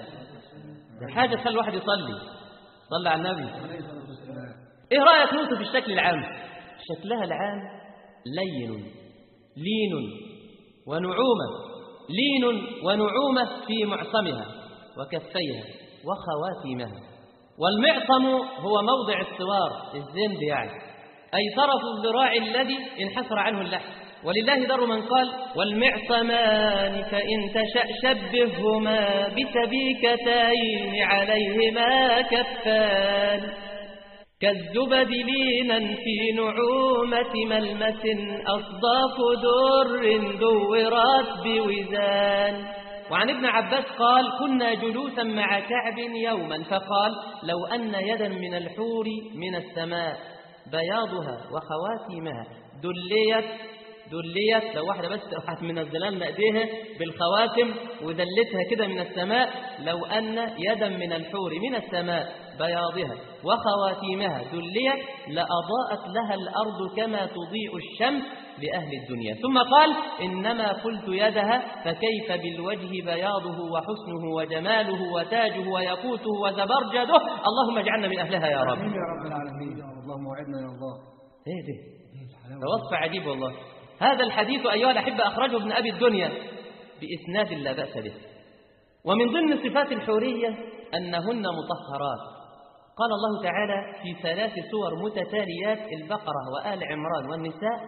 ده حاجة تخلي الواحد يصلي صلي على النبي إيه رأيك نوصف الشكل العام شكلها العام لين لين ونعومة لين ونعومة في معصمها وكفيها وخواتيمها والمعصم هو موضع السوار الزند يعني أي طرف الذراع الذي انحسر عنه اللحم ولله در من قال والمعصمان فإن تشأ شبههما بسبيكتين عليهما كفان كالزبد لينا في نعومة ملمس أصداف در دورات بوزان وعن ابن عباس قال كنا جلوسا مع كعب يوما فقال لو أن يدا من الحور من السماء بياضها وخواتيمها دليت دليت لو واحدة بس راحت من الظلال مأديها بالخواتم ودلتها كده من السماء لو أن يدا من الحور من السماء بياضها وخواتيمها دليت لأضاءت لها الأرض كما تضيء الشمس لأهل الدنيا ثم قال إنما قلت يدها فكيف بالوجه بياضه وحسنه وجماله وتاجه ويقوته وزبرجده اللهم اجعلنا من أهلها يا رب آمين يا رب العالمين اللهم وعدنا يا الله ايه ده ده وصف عجيب والله هذا الحديث أيها الأحبة أخرجه ابن أبي الدنيا بإسناد لا بأس به ومن ضمن صفات الحورية أنهن مطهرات قال الله تعالى في ثلاث سور متتاليات البقرة وآل عمران والنساء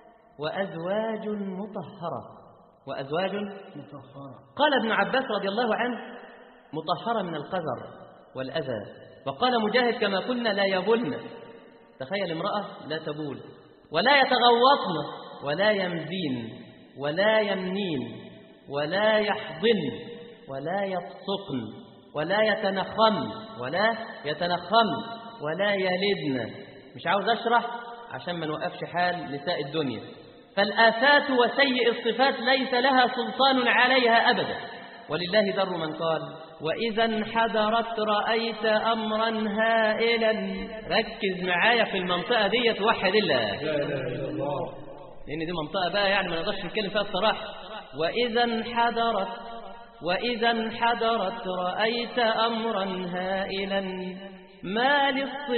وأزواج مطهرة وأزواج مطهرة قال ابن عباس رضي الله عنه مطهرة من القذر والأذى وقال مجاهد كما قلنا لا يبلن تخيل امرأة لا تبول ولا يتغوطن ولا يمزين ولا يمنين ولا يحضن ولا يبصقن ولا يتنخم ولا يتنخم ولا يلدن مش عاوز أشرح عشان ما نوقفش حال نساء الدنيا فالآفات وسيء الصفات ليس لها سلطان عليها أبدا ولله در من قال وإذا انحدرت رأيت أمرا هائلا ركز معايا في المنطقة دي توحد الله لا إله إلا الله لأن دي منطقة بقى يعني ما نقدرش نتكلم فيها الصراحة وإذا انحدرت وإذا انحدرت رأيت أمرا هائلا ما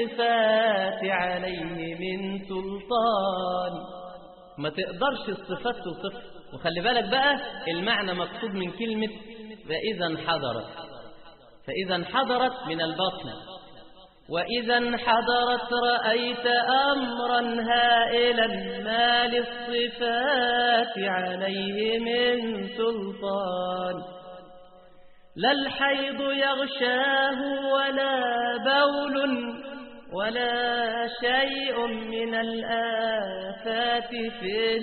للصفات عليه من سلطان ما تقدرش الصفات توصفها وخلي بالك بقى المعنى مقصود من كلمة فإذا انحدرت فإذا انحدرت من البطن وإذا انحدرت رأيت أمرا هائلا ما للصفات عليه من سلطان لا الحيض يغشاه ولا بول ولا شيء من الآفات في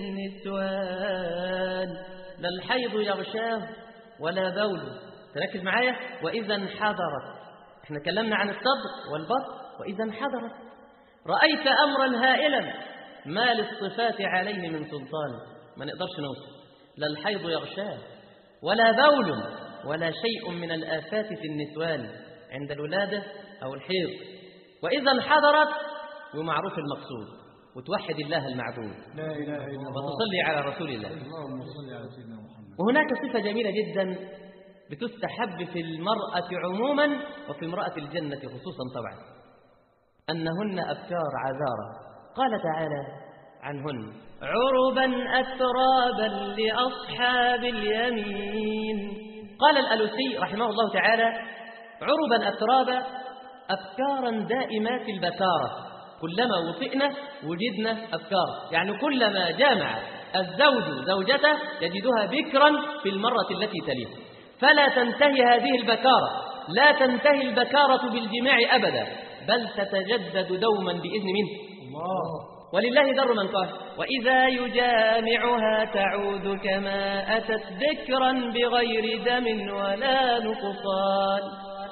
النسوان لا الحيض يغشاه ولا بول تركز معايا وإذا انحدرت احنا كلمنا عن الصدر والبطن وإذا انحدرت رأيت أمرا هائلا ما للصفات عليه من سلطان ما نقدرش نوصل لا الحيض يغشاه ولا بول ولا شيء من الآفات في النسوان عند الولادة أو الحيض وإذا انحدرت ومعروف المقصود وتوحد الله المعبود لا إله إلا الله وتصلي على رسول الله اللهم صل على سيدنا محمد وهناك صفة جميلة جدا بتستحب في المرأة عموما وفي امرأة الجنة خصوصا طبعا أنهن أبكار عذارى قال تعالى عنهن عربا أترابا لأصحاب اليمين قال الألوسي رحمه الله تعالى عربا أترابا أفكارا دائمات البكارة كلما وطئنا وجدنا أفكار يعني كلما جامع الزوج زوجته يجدها بكرا في المرة التي تليه فلا تنتهي هذه البكارة لا تنتهي البكارة بالجماع أبدا بل تتجدد دوما بإذن منه الله ولله در من قال وإذا يجامعها تعود كما أتت ذكرا بغير دم ولا نقصان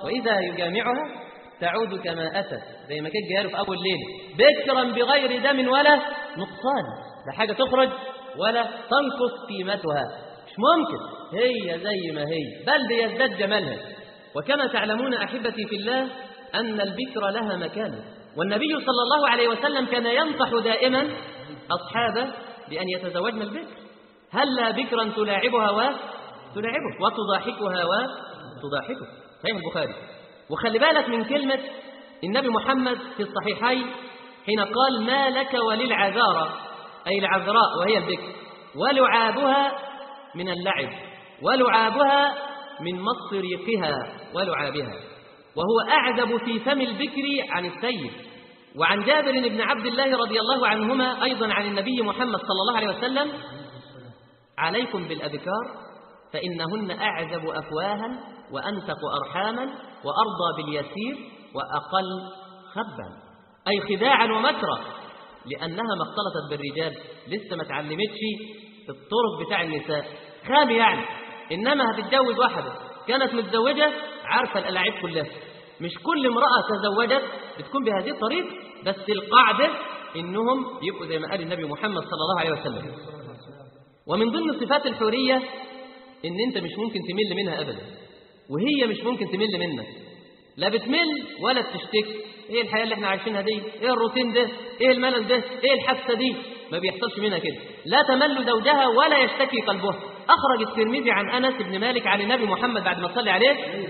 وإذا يجامعها تعود كما أتت زي ما كانت جايه في أول ليلة بكرا بغير دم ولا نقصان لا حاجة تخرج ولا تنقص قيمتها مش ممكن هي زي ما هي بل بيزداد جمالها وكما تعلمون أحبتي في الله أن البكر لها مكانه والنبي صلى الله عليه وسلم كان ينصح دائما أصحابه بأن يتزوجن البكر هلا بكرا تلاعبها وتلاعبه وتضاحكها وتضاحكه صحيح البخاري وخلي بالك من كلمة النبي محمد في الصحيحين حين قال ما لك وللعذارى أي العذراء وهي البكر ولعابها من اللعب ولعابها من مص ريقها ولعابها وهو أعذب في فم البكر عن السيد وعن جابر بن عبد الله رضي الله عنهما أيضا عن النبي محمد صلى الله عليه وسلم عليكم بالأذكار فإنهن أعذب أفواها وأنتق أرحاما وأرضى باليسير وأقل خبا أي خداعا ومكرا لأنها ما اختلطت بالرجال لسه ما تعلمتش الطرق بتاع النساء خام يعني إنما هتتجوز واحدة كانت متزوجة عارفة الألاعيب كلها مش كل امرأة تزوجت بتكون بهذه الطريقة بس القاعدة إنهم يبقوا زي ما قال النبي محمد صلى الله عليه وسلم ومن ضمن صفات الحورية إن أنت مش ممكن تمل منها أبدا وهي مش ممكن تمل منك لا بتمل ولا بتشتكي ايه الحياة اللي احنا عايشينها دي ايه الروتين ده ايه الملل ده ايه الحادثة دي ما بيحصلش منها كده لا تمل زوجها ولا يشتكي قلبها أخرج الترمذي عن أنس بن مالك عن النبي محمد بعد ما صلى عليه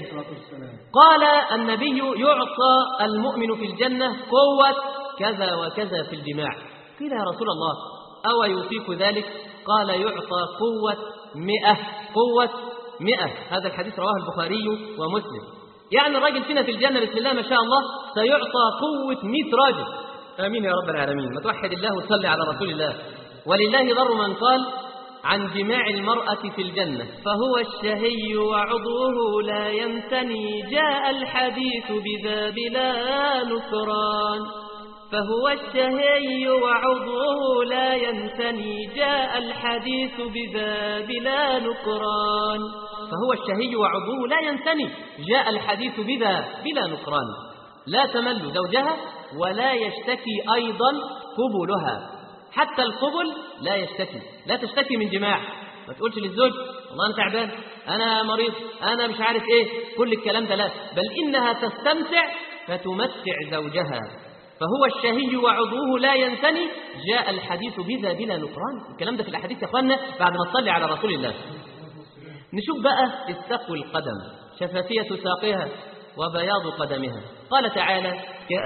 قال النبي يعطى المؤمن في الجنة قوة كذا وكذا في الجماع قيل يا رسول الله أو يوصيك ذلك قال يعطى قوة مئة قوة مئة هذا الحديث رواه البخاري ومسلم يعني الراجل فينا في الجنة بسم الله ما شاء الله سيعطى قوة مئة راجل آمين يا رب العالمين ما توحد الله وتصلي على رسول الله ولله ضر من قال عن جماع المرأة في الجنة فهو الشهي وعضوه لا ينثني جاء الحديث بذا بلا نكران فهو الشهي وعضوه لا ينثني جاء الحديث بذا بلا نكران فهو الشهي وعضوه لا ينثني جاء الحديث بذا بلا نكران لا تمل زوجها ولا يشتكي أيضا قبلها حتى القبل لا يشتكي لا تشتكي من جماع ما تقولش للزوج والله أنا تعبان أنا مريض أنا مش عارف إيه كل الكلام ده لا بل إنها تستمتع فتمتع زوجها فهو الشهي وعضوه لا ينثني جاء الحديث بذا بلا نكران الكلام ده في الأحاديث يا أخوانا بعد ما تصلي على رسول الله نشوف بقى استقوى القدم شفافية ساقها وبياض قدمها قال تعالى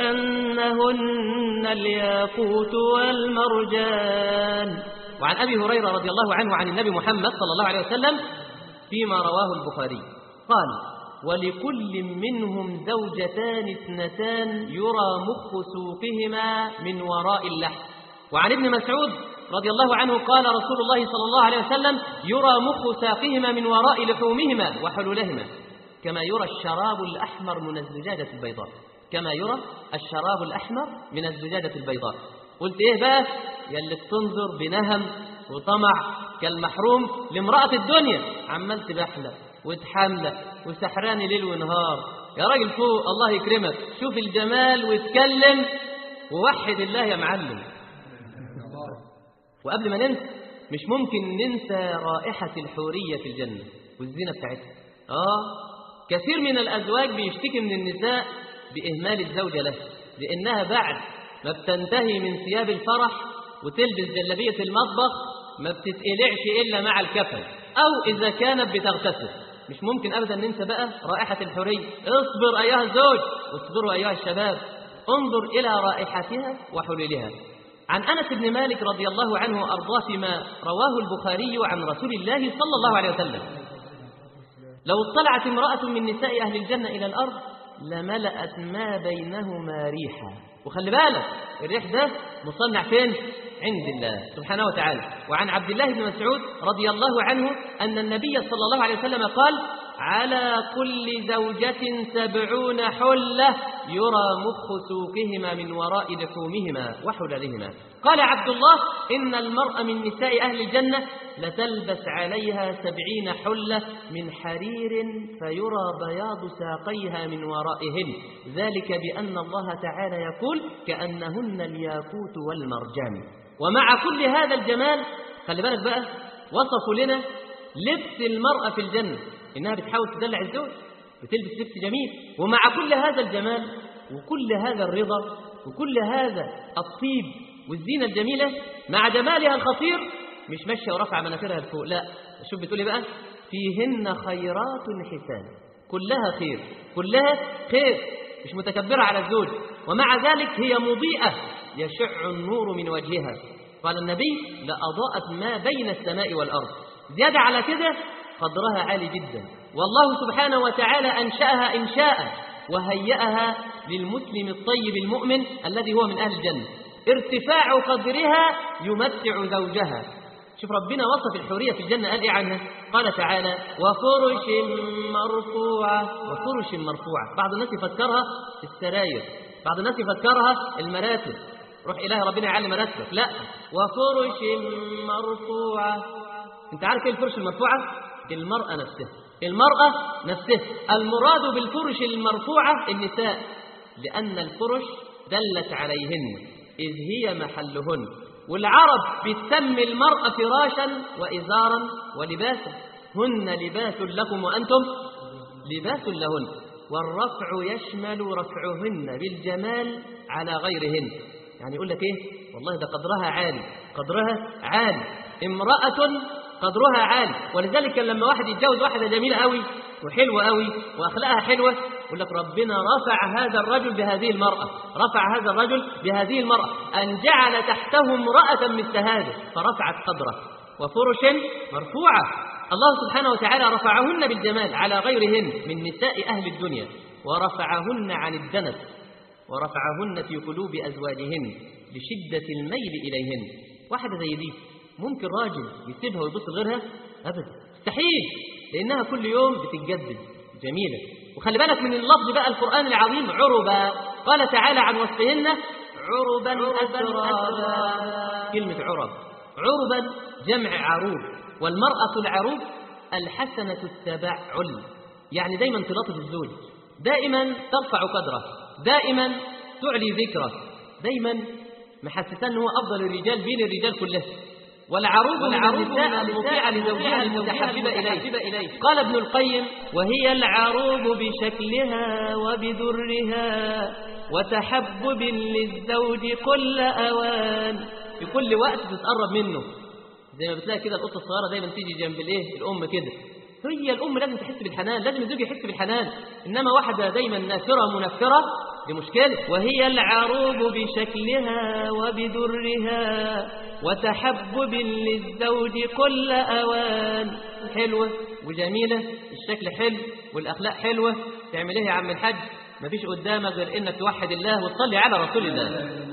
كأنهن الياقوت والمرجان وعن أبي هريرة رضي الله عنه عن النبي محمد صلى الله عليه وسلم فيما رواه البخاري قال ولكل منهم زوجتان اثنتان يرى مخ سوقهما من وراء اللحم وعن ابن مسعود رضي الله عنه قال رسول الله صلى الله عليه وسلم يرى مخ ساقهما من وراء لحومهما وحلولهما كما يرى الشراب الأحمر من الزجاجة البيضاء كما يرى الشراب الأحمر من الزجاجة البيضاء قلت إيه بقى يلي بتنظر بنهم وطمع كالمحروم لامرأة الدنيا عمال تبحلى وتحملى وسحراني ليل ونهار يا راجل فوق الله يكرمك شوف الجمال واتكلم ووحد الله يا معلم وقبل ما ننسى مش ممكن ننسى رائحة الحورية في الجنة والزينة بتاعتها آه كثير من الأزواج بيشتكي من النساء بإهمال الزوجة له لأنها بعد ما بتنتهي من ثياب الفرح وتلبس جلبية المطبخ ما بتتقلعش إلا مع الكفن أو إذا كانت بتغتسل مش ممكن أبدا ننسى بقى رائحة الحورية اصبر أيها الزوج واصبروا أيها الشباب انظر إلى رائحتها وحلولها عن أنس بن مالك رضي الله عنه وأرضاه فيما رواه البخاري عن رسول الله صلى الله عليه وسلم لو اطلعت امرأة من نساء أهل الجنة إلى الأرض لملأت ما بينهما ريحا وخلي بالك الريح ده مصنع فين عند الله سبحانه وتعالى وعن عبد الله بن مسعود رضي الله عنه أن النبي صلى الله عليه وسلم قال على كل زوجة سبعون حلة يرى مخ سوقهما من وراء لحومهما وحللهما قال عبد الله إن المرء من نساء أهل الجنة لتلبس عليها سبعين حلة من حرير فيرى بياض ساقيها من ورائهن ذلك بأن الله تعالى يقول كأنهن الياقوت والمرجان ومع كل هذا الجمال خلي بالك بقى وصفوا لنا لبس المرأة في الجنة إنها بتحاول تدلع الزوج بتلبس لبس جميل ومع كل هذا الجمال وكل هذا الرضا وكل هذا الطيب والزينة الجميلة مع جمالها الخطير مش ماشية ورافعة مناخيرها لفوق لا شوف بتقولي بقى فيهن خيرات حسان كلها خير كلها خير مش متكبرة على الزوج ومع ذلك هي مضيئة يشع النور من وجهها قال النبي لأضاءت ما بين السماء والأرض زيادة على كده قدرها عالي جدا والله سبحانه وتعالى أنشأها إنشاء وهيأها للمسلم الطيب المؤمن الذي هو من أهل الجنة ارتفاع قدرها يمتع زوجها شوف ربنا وصف الحورية في الجنة قال إيه عنها قال تعالى وفرش مرفوعة وفرش مرفوعة بعض الناس يفكرها السراير بعض الناس يفكرها المراتب روح إله ربنا يعلم مراتبك لا وفرش مرفوعة انت عارف ايه الفرش المرفوعة المرأة نفسها المرأة نفسها المراد بالفرش المرفوعة النساء لأن الفرش دلت عليهن إذ هي محلهن والعرب بتسمي المرأة فراشا وإزارا ولباسا هن لباس لكم وأنتم لباس لهن والرفع يشمل رفعهن بالجمال على غيرهن يعني يقول لك ايه والله ده قدرها عالي قدرها عالي امرأة قدرها عالي ولذلك لما واحد يتجوز واحدة جميلة قوي وحلوة قوي وأخلاقها حلوة يقول لك ربنا رفع هذا الرجل بهذه المرأة رفع هذا الرجل بهذه المرأة أن جعل تحته امرأة مثل هذا فرفعت قدره وفرش مرفوعة الله سبحانه وتعالى رفعهن بالجمال على غيرهن من نساء أهل الدنيا ورفعهن عن الدنس ورفعهن في قلوب أزواجهن لشدة الميل إليهن واحدة زي دي ممكن راجل يسيبها ويبص لغيرها أبدا مستحيل لأنها كل يوم بتتجدد جميلة وخلي بالك من اللفظ بقى القرآن العظيم عربا قال تعالى عن وصفهن عربا أترابا كلمة عرب عربا جمع عروب والمرأة العروب الحسنة التبعل يعني دايما تلاطف الزوج دائما ترفع قدره دائما تعلي ذكره دايما محسسان ان هو افضل الرجال بين الرجال كلها والعروب والعروب النساء المطيعة لزوجها المتحببة إليه قال ابن القيم وهي العروب بشكلها وبذرها وتحبب للزوج كل أوان في كل وقت تتقرب منه زي ما بتلاقي كده القطة الصغيرة دايما تيجي جنب الايه الأم كده هي الأم لازم تحس بالحنان لازم الزوج يحس بالحنان إنما واحدة دايما نافرة منفرة دي مشكلة وهي العروب بشكلها وبذرها وتحبب للزوج كل أوان حلوة وجميلة الشكل حلو والأخلاق حلوة تعمل ايه يا عم الحاج مفيش قدامك غير إنك توحد الله وتصلي على رسول الله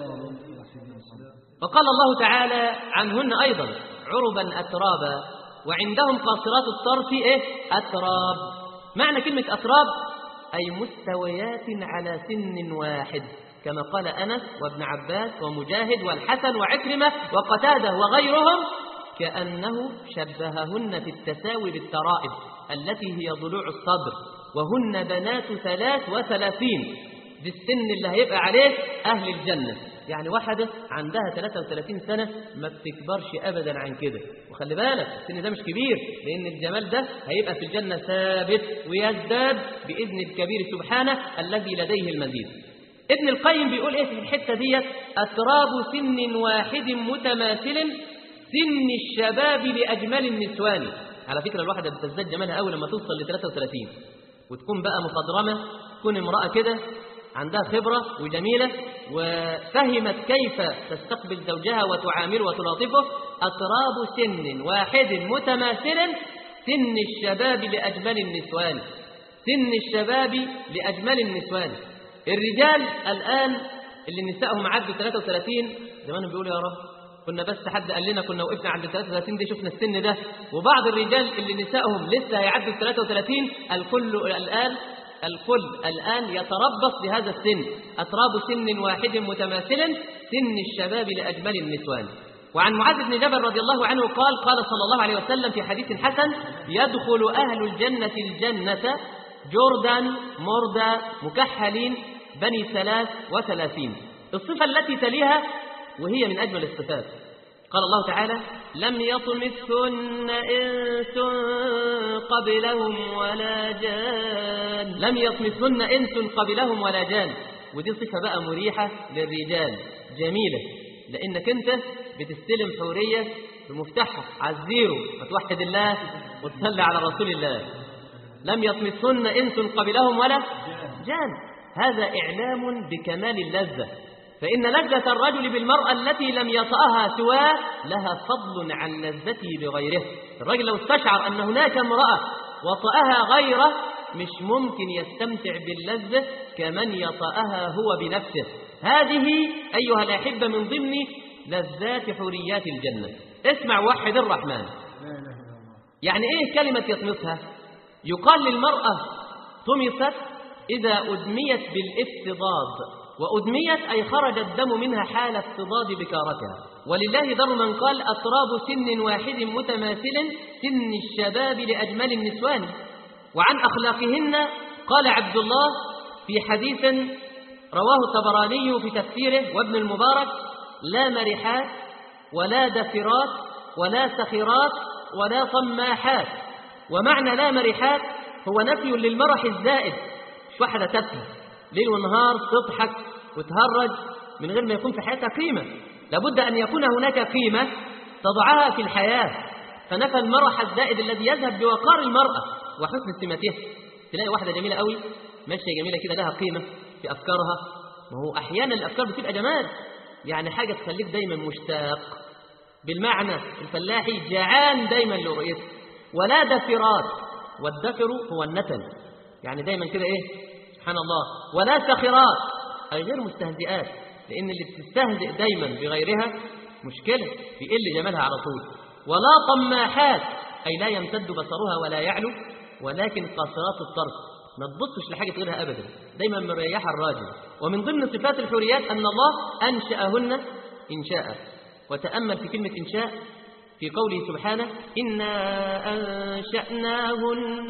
وقال الله تعالى عنهن أيضا عربا أترابا وعندهم قاصرات الطرف إيه؟ أتراب معنى كلمة أتراب أي مستويات على سن واحد كما قال أنس وابن عباس ومجاهد والحسن وعكرمة وقتادة وغيرهم كأنه شبههن في التساوي بالترائب التي هي ضلوع الصدر وهن بنات ثلاث وثلاثين دي السن اللي هيبقى عليه أهل الجنة يعني واحدة عندها 33 سنة ما بتكبرش أبدا عن كده وخلي بالك السن ده مش كبير لأن الجمال ده هيبقى في الجنة ثابت ويزداد بإذن الكبير سبحانه الذي لديه المزيد ابن القيم بيقول ايه في الحتة ديت أتراب سن واحد متماثل سن الشباب لأجمل النسوان على فكرة الواحدة بتزداد جمالها أول لما توصل ل 33 وتكون بقى مخضرمة تكون امرأة كده عندها خبرة وجميلة وفهمت كيف تستقبل زوجها وتعامله وتلاطفه أتراب سن واحد متماثل سن الشباب لأجمل النسوان سن الشباب لأجمل النسوان الرجال الآن اللي نسائهم عدوا 33 زمان بيقولوا يا رب كنا بس حد قال لنا كنا وقفنا عند 33 دي شفنا السن ده وبعض الرجال اللي نسائهم لسه هيعدوا 33 الكل الآن الكل الآن يتربص بهذا السن أتراب سن واحد متماثل سن الشباب لأجمل النسوان وعن معاذ بن جبل رضي الله عنه قال قال صلى الله عليه وسلم في حديث حسن يدخل أهل الجنة الجنة جردا مردا مكحلين بني ثلاث وثلاثين الصفة التي تليها وهي من أجمل الصفات قال الله تعالى لم يطمثهن إنس قبلهم ولا جان لم يطمثهن إنس قبلهم ولا جان ودي صفة بقى مريحة للرجال جميلة لأنك أنت بتستلم حورية بمفتاحها على الزيرو وتوحد الله وتصلي على رسول الله لم يطمثهن إنس قبلهم ولا جان هذا إعلام بكمال اللذة فإن لذة الرجل بالمرأة التي لم يطأها سواه لها فضل عن لذته بغيره الرجل لو استشعر أن هناك امرأة وطأها غيره مش ممكن يستمتع باللذة كمن يطأها هو بنفسه هذه أيها الأحبة من ضمن لذات حوريات الجنة اسمع وحد الرحمن لا إله إلا الله يعني إيه كلمة يطمسها يقال للمرأة طمست إذا أدميت بالافتضاض وأدميت أي خرج الدم منها حال افتضاض بكارتها ولله در من قال أطراب سن واحد متماثل سن الشباب لأجمل النسوان وعن أخلاقهن قال عبد الله في حديث رواه الطبراني في تفسيره وابن المبارك لا مرحات ولا دفرات ولا سخرات ولا طماحات ومعنى لا مرحات هو نفي للمرح الزائد مش واحدة تفهم ليل ونهار تضحك وتهرج من غير ما يكون في حياتها قيمة لابد أن يكون هناك قيمة تضعها في الحياة فنفى المرح الزائد الذي يذهب بوقار المرأة وحسن سمتها تلاقي واحدة جميلة قوي ماشية جميلة كده لها قيمة في أفكارها ما هو أحيانا الأفكار بتبقى جمال يعني حاجة تخليك دايما مشتاق بالمعنى الفلاحي جعان دايما لرؤيته ولا دفرات والدفر هو النتن يعني دايما كده ايه سبحان الله ولا سخرات اي غير مستهزئات لان اللي بتستهزئ دايما بغيرها مشكله بيقل جمالها على طول ولا طماحات اي لا يمتد بصرها ولا يعلو ولكن قاصرات الطرف ما تبصش لحاجه غيرها ابدا دايما مريحه الراجل ومن ضمن صفات الحوريات ان الله انشاهن انشاء وتامل في كلمه انشاء في قوله سبحانه إنا أنشأناهن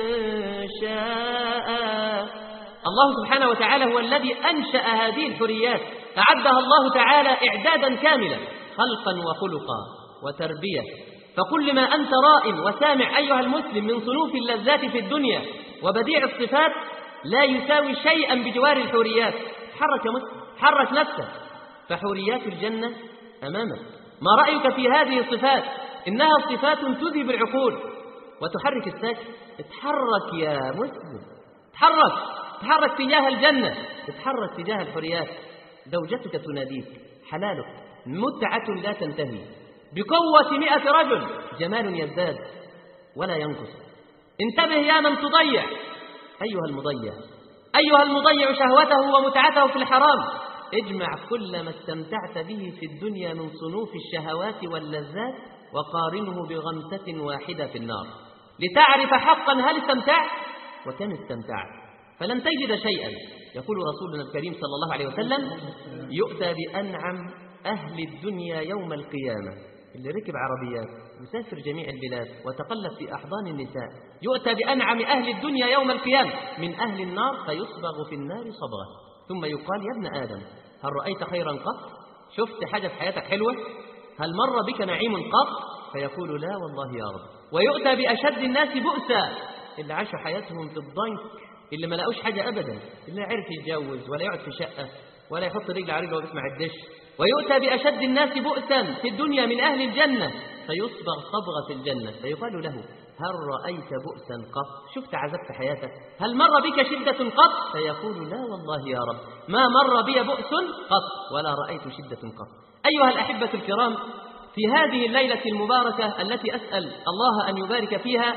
إنشاء الله سبحانه وتعالى هو الذي أنشأ هذه الحريات أعدها الله تعالى إعدادا كاملا خلقا وخلقا وتربية فكل ما أنت راء وسامع أيها المسلم من صنوف اللذات في الدنيا وبديع الصفات لا يساوي شيئا بجوار الحوريات حرك يا مسلم حرك نفسك فحوريات الجنة أمامك ما رأيك في هذه الصفات إنها صفات تذهب العقول وتحرك الساكن اتحرك يا مسلم اتحرك اتحرك تجاه الجنة اتحرك تجاه الحريات زوجتك تناديك حلالك متعة لا تنتهي بقوة مئة رجل جمال يزداد ولا ينقص انتبه يا من تضيع أيها المضيع أيها المضيع شهوته ومتعته في الحرام اجمع كل ما استمتعت به في الدنيا من صنوف الشهوات واللذات وقارنه بغمسة واحدة في النار لتعرف حقا هل استمتعت وكم استمتعت فلن تجد شيئا يقول رسولنا الكريم صلى الله عليه وسلم يؤتى بأنعم أهل الدنيا يوم القيامة اللي ركب عربيات وسافر جميع البلاد وتقلب في أحضان النساء يؤتى بأنعم أهل الدنيا يوم القيامة من أهل النار فيصبغ في النار صبغة ثم يقال يا ابن آدم هل رأيت خيرا قط شفت حاجة في حياتك حلوة هل مر بك نعيم قط فيقول لا والله يا رب ويؤتى بأشد الناس بؤسا اللي عاشوا حياتهم في الضنك اللي ما لقوش حاجة أبدا اللي عرف يتجوز ولا يقعد في شقة ولا يحط رجل على رجل وهو بيسمع الدش ويؤتى بأشد الناس بؤسا في الدنيا من أهل الجنة فيصبغ صبغة في الجنة فيقال له هل رأيت بؤسا قط شفت عذاب في حياتك هل مر بك شدة قط فيقول لا والله يا رب ما مر بي بؤس قط ولا رأيت شدة قط أيها الأحبة الكرام في هذه الليلة المباركة التي أسأل الله أن يبارك فيها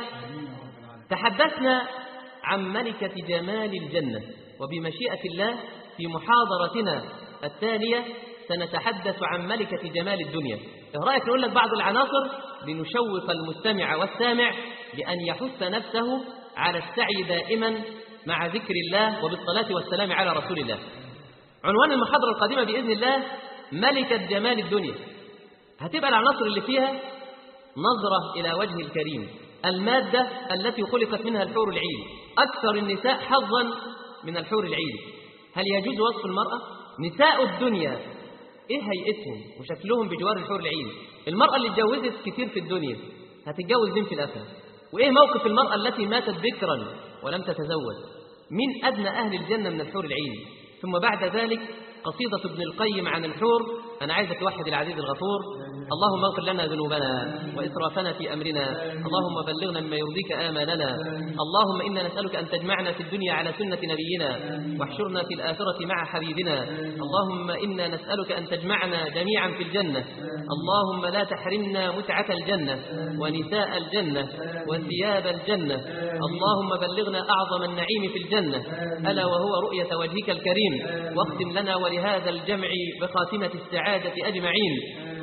تحدثنا عن ملكة جمال الجنة وبمشيئة الله في محاضرتنا التالية سنتحدث عن ملكة جمال الدنيا إيه رأيك نقول لك بعض العناصر لنشوق المستمع والسامع لأن يحث نفسه على السعي دائما مع ذكر الله وبالصلاة والسلام على رسول الله عنوان المحاضرة القادمة بإذن الله ملكة جمال الدنيا هتبقى العناصر اللي فيها نظرة إلى وجه الكريم المادة التي خلقت منها الحور العين أكثر النساء حظا من الحور العين هل يجوز وصف المرأة؟ نساء الدنيا إيه هيئتهم وشكلهم بجوار الحور العين المرأة اللي اتجوزت كتير في الدنيا هتتجوز مين في الآخرة وإيه موقف المرأة التي ماتت بكرا ولم تتزوج من أدنى أهل الجنة من الحور العين ثم بعد ذلك قصيدة ابن القيم عن الحور أنا عايزك توحد العزيز الغفور اللهم اغفر لنا ذنوبنا وإسرافنا في أمرنا اللهم بلغنا مما يرضيك آمالنا اللهم إنا نسألك أن تجمعنا في الدنيا على سنة نبينا واحشرنا في الآخرة مع حبيبنا اللهم إنا نسألك أن تجمعنا جميعا في الجنة اللهم لا تحرمنا متعة الجنة ونساء الجنة وثياب الجنة اللهم بلغنا أعظم النعيم في الجنة ألا وهو رؤية وجهك الكريم واختم لنا ولهذا الجمع بخاتمة السعادة أجمعين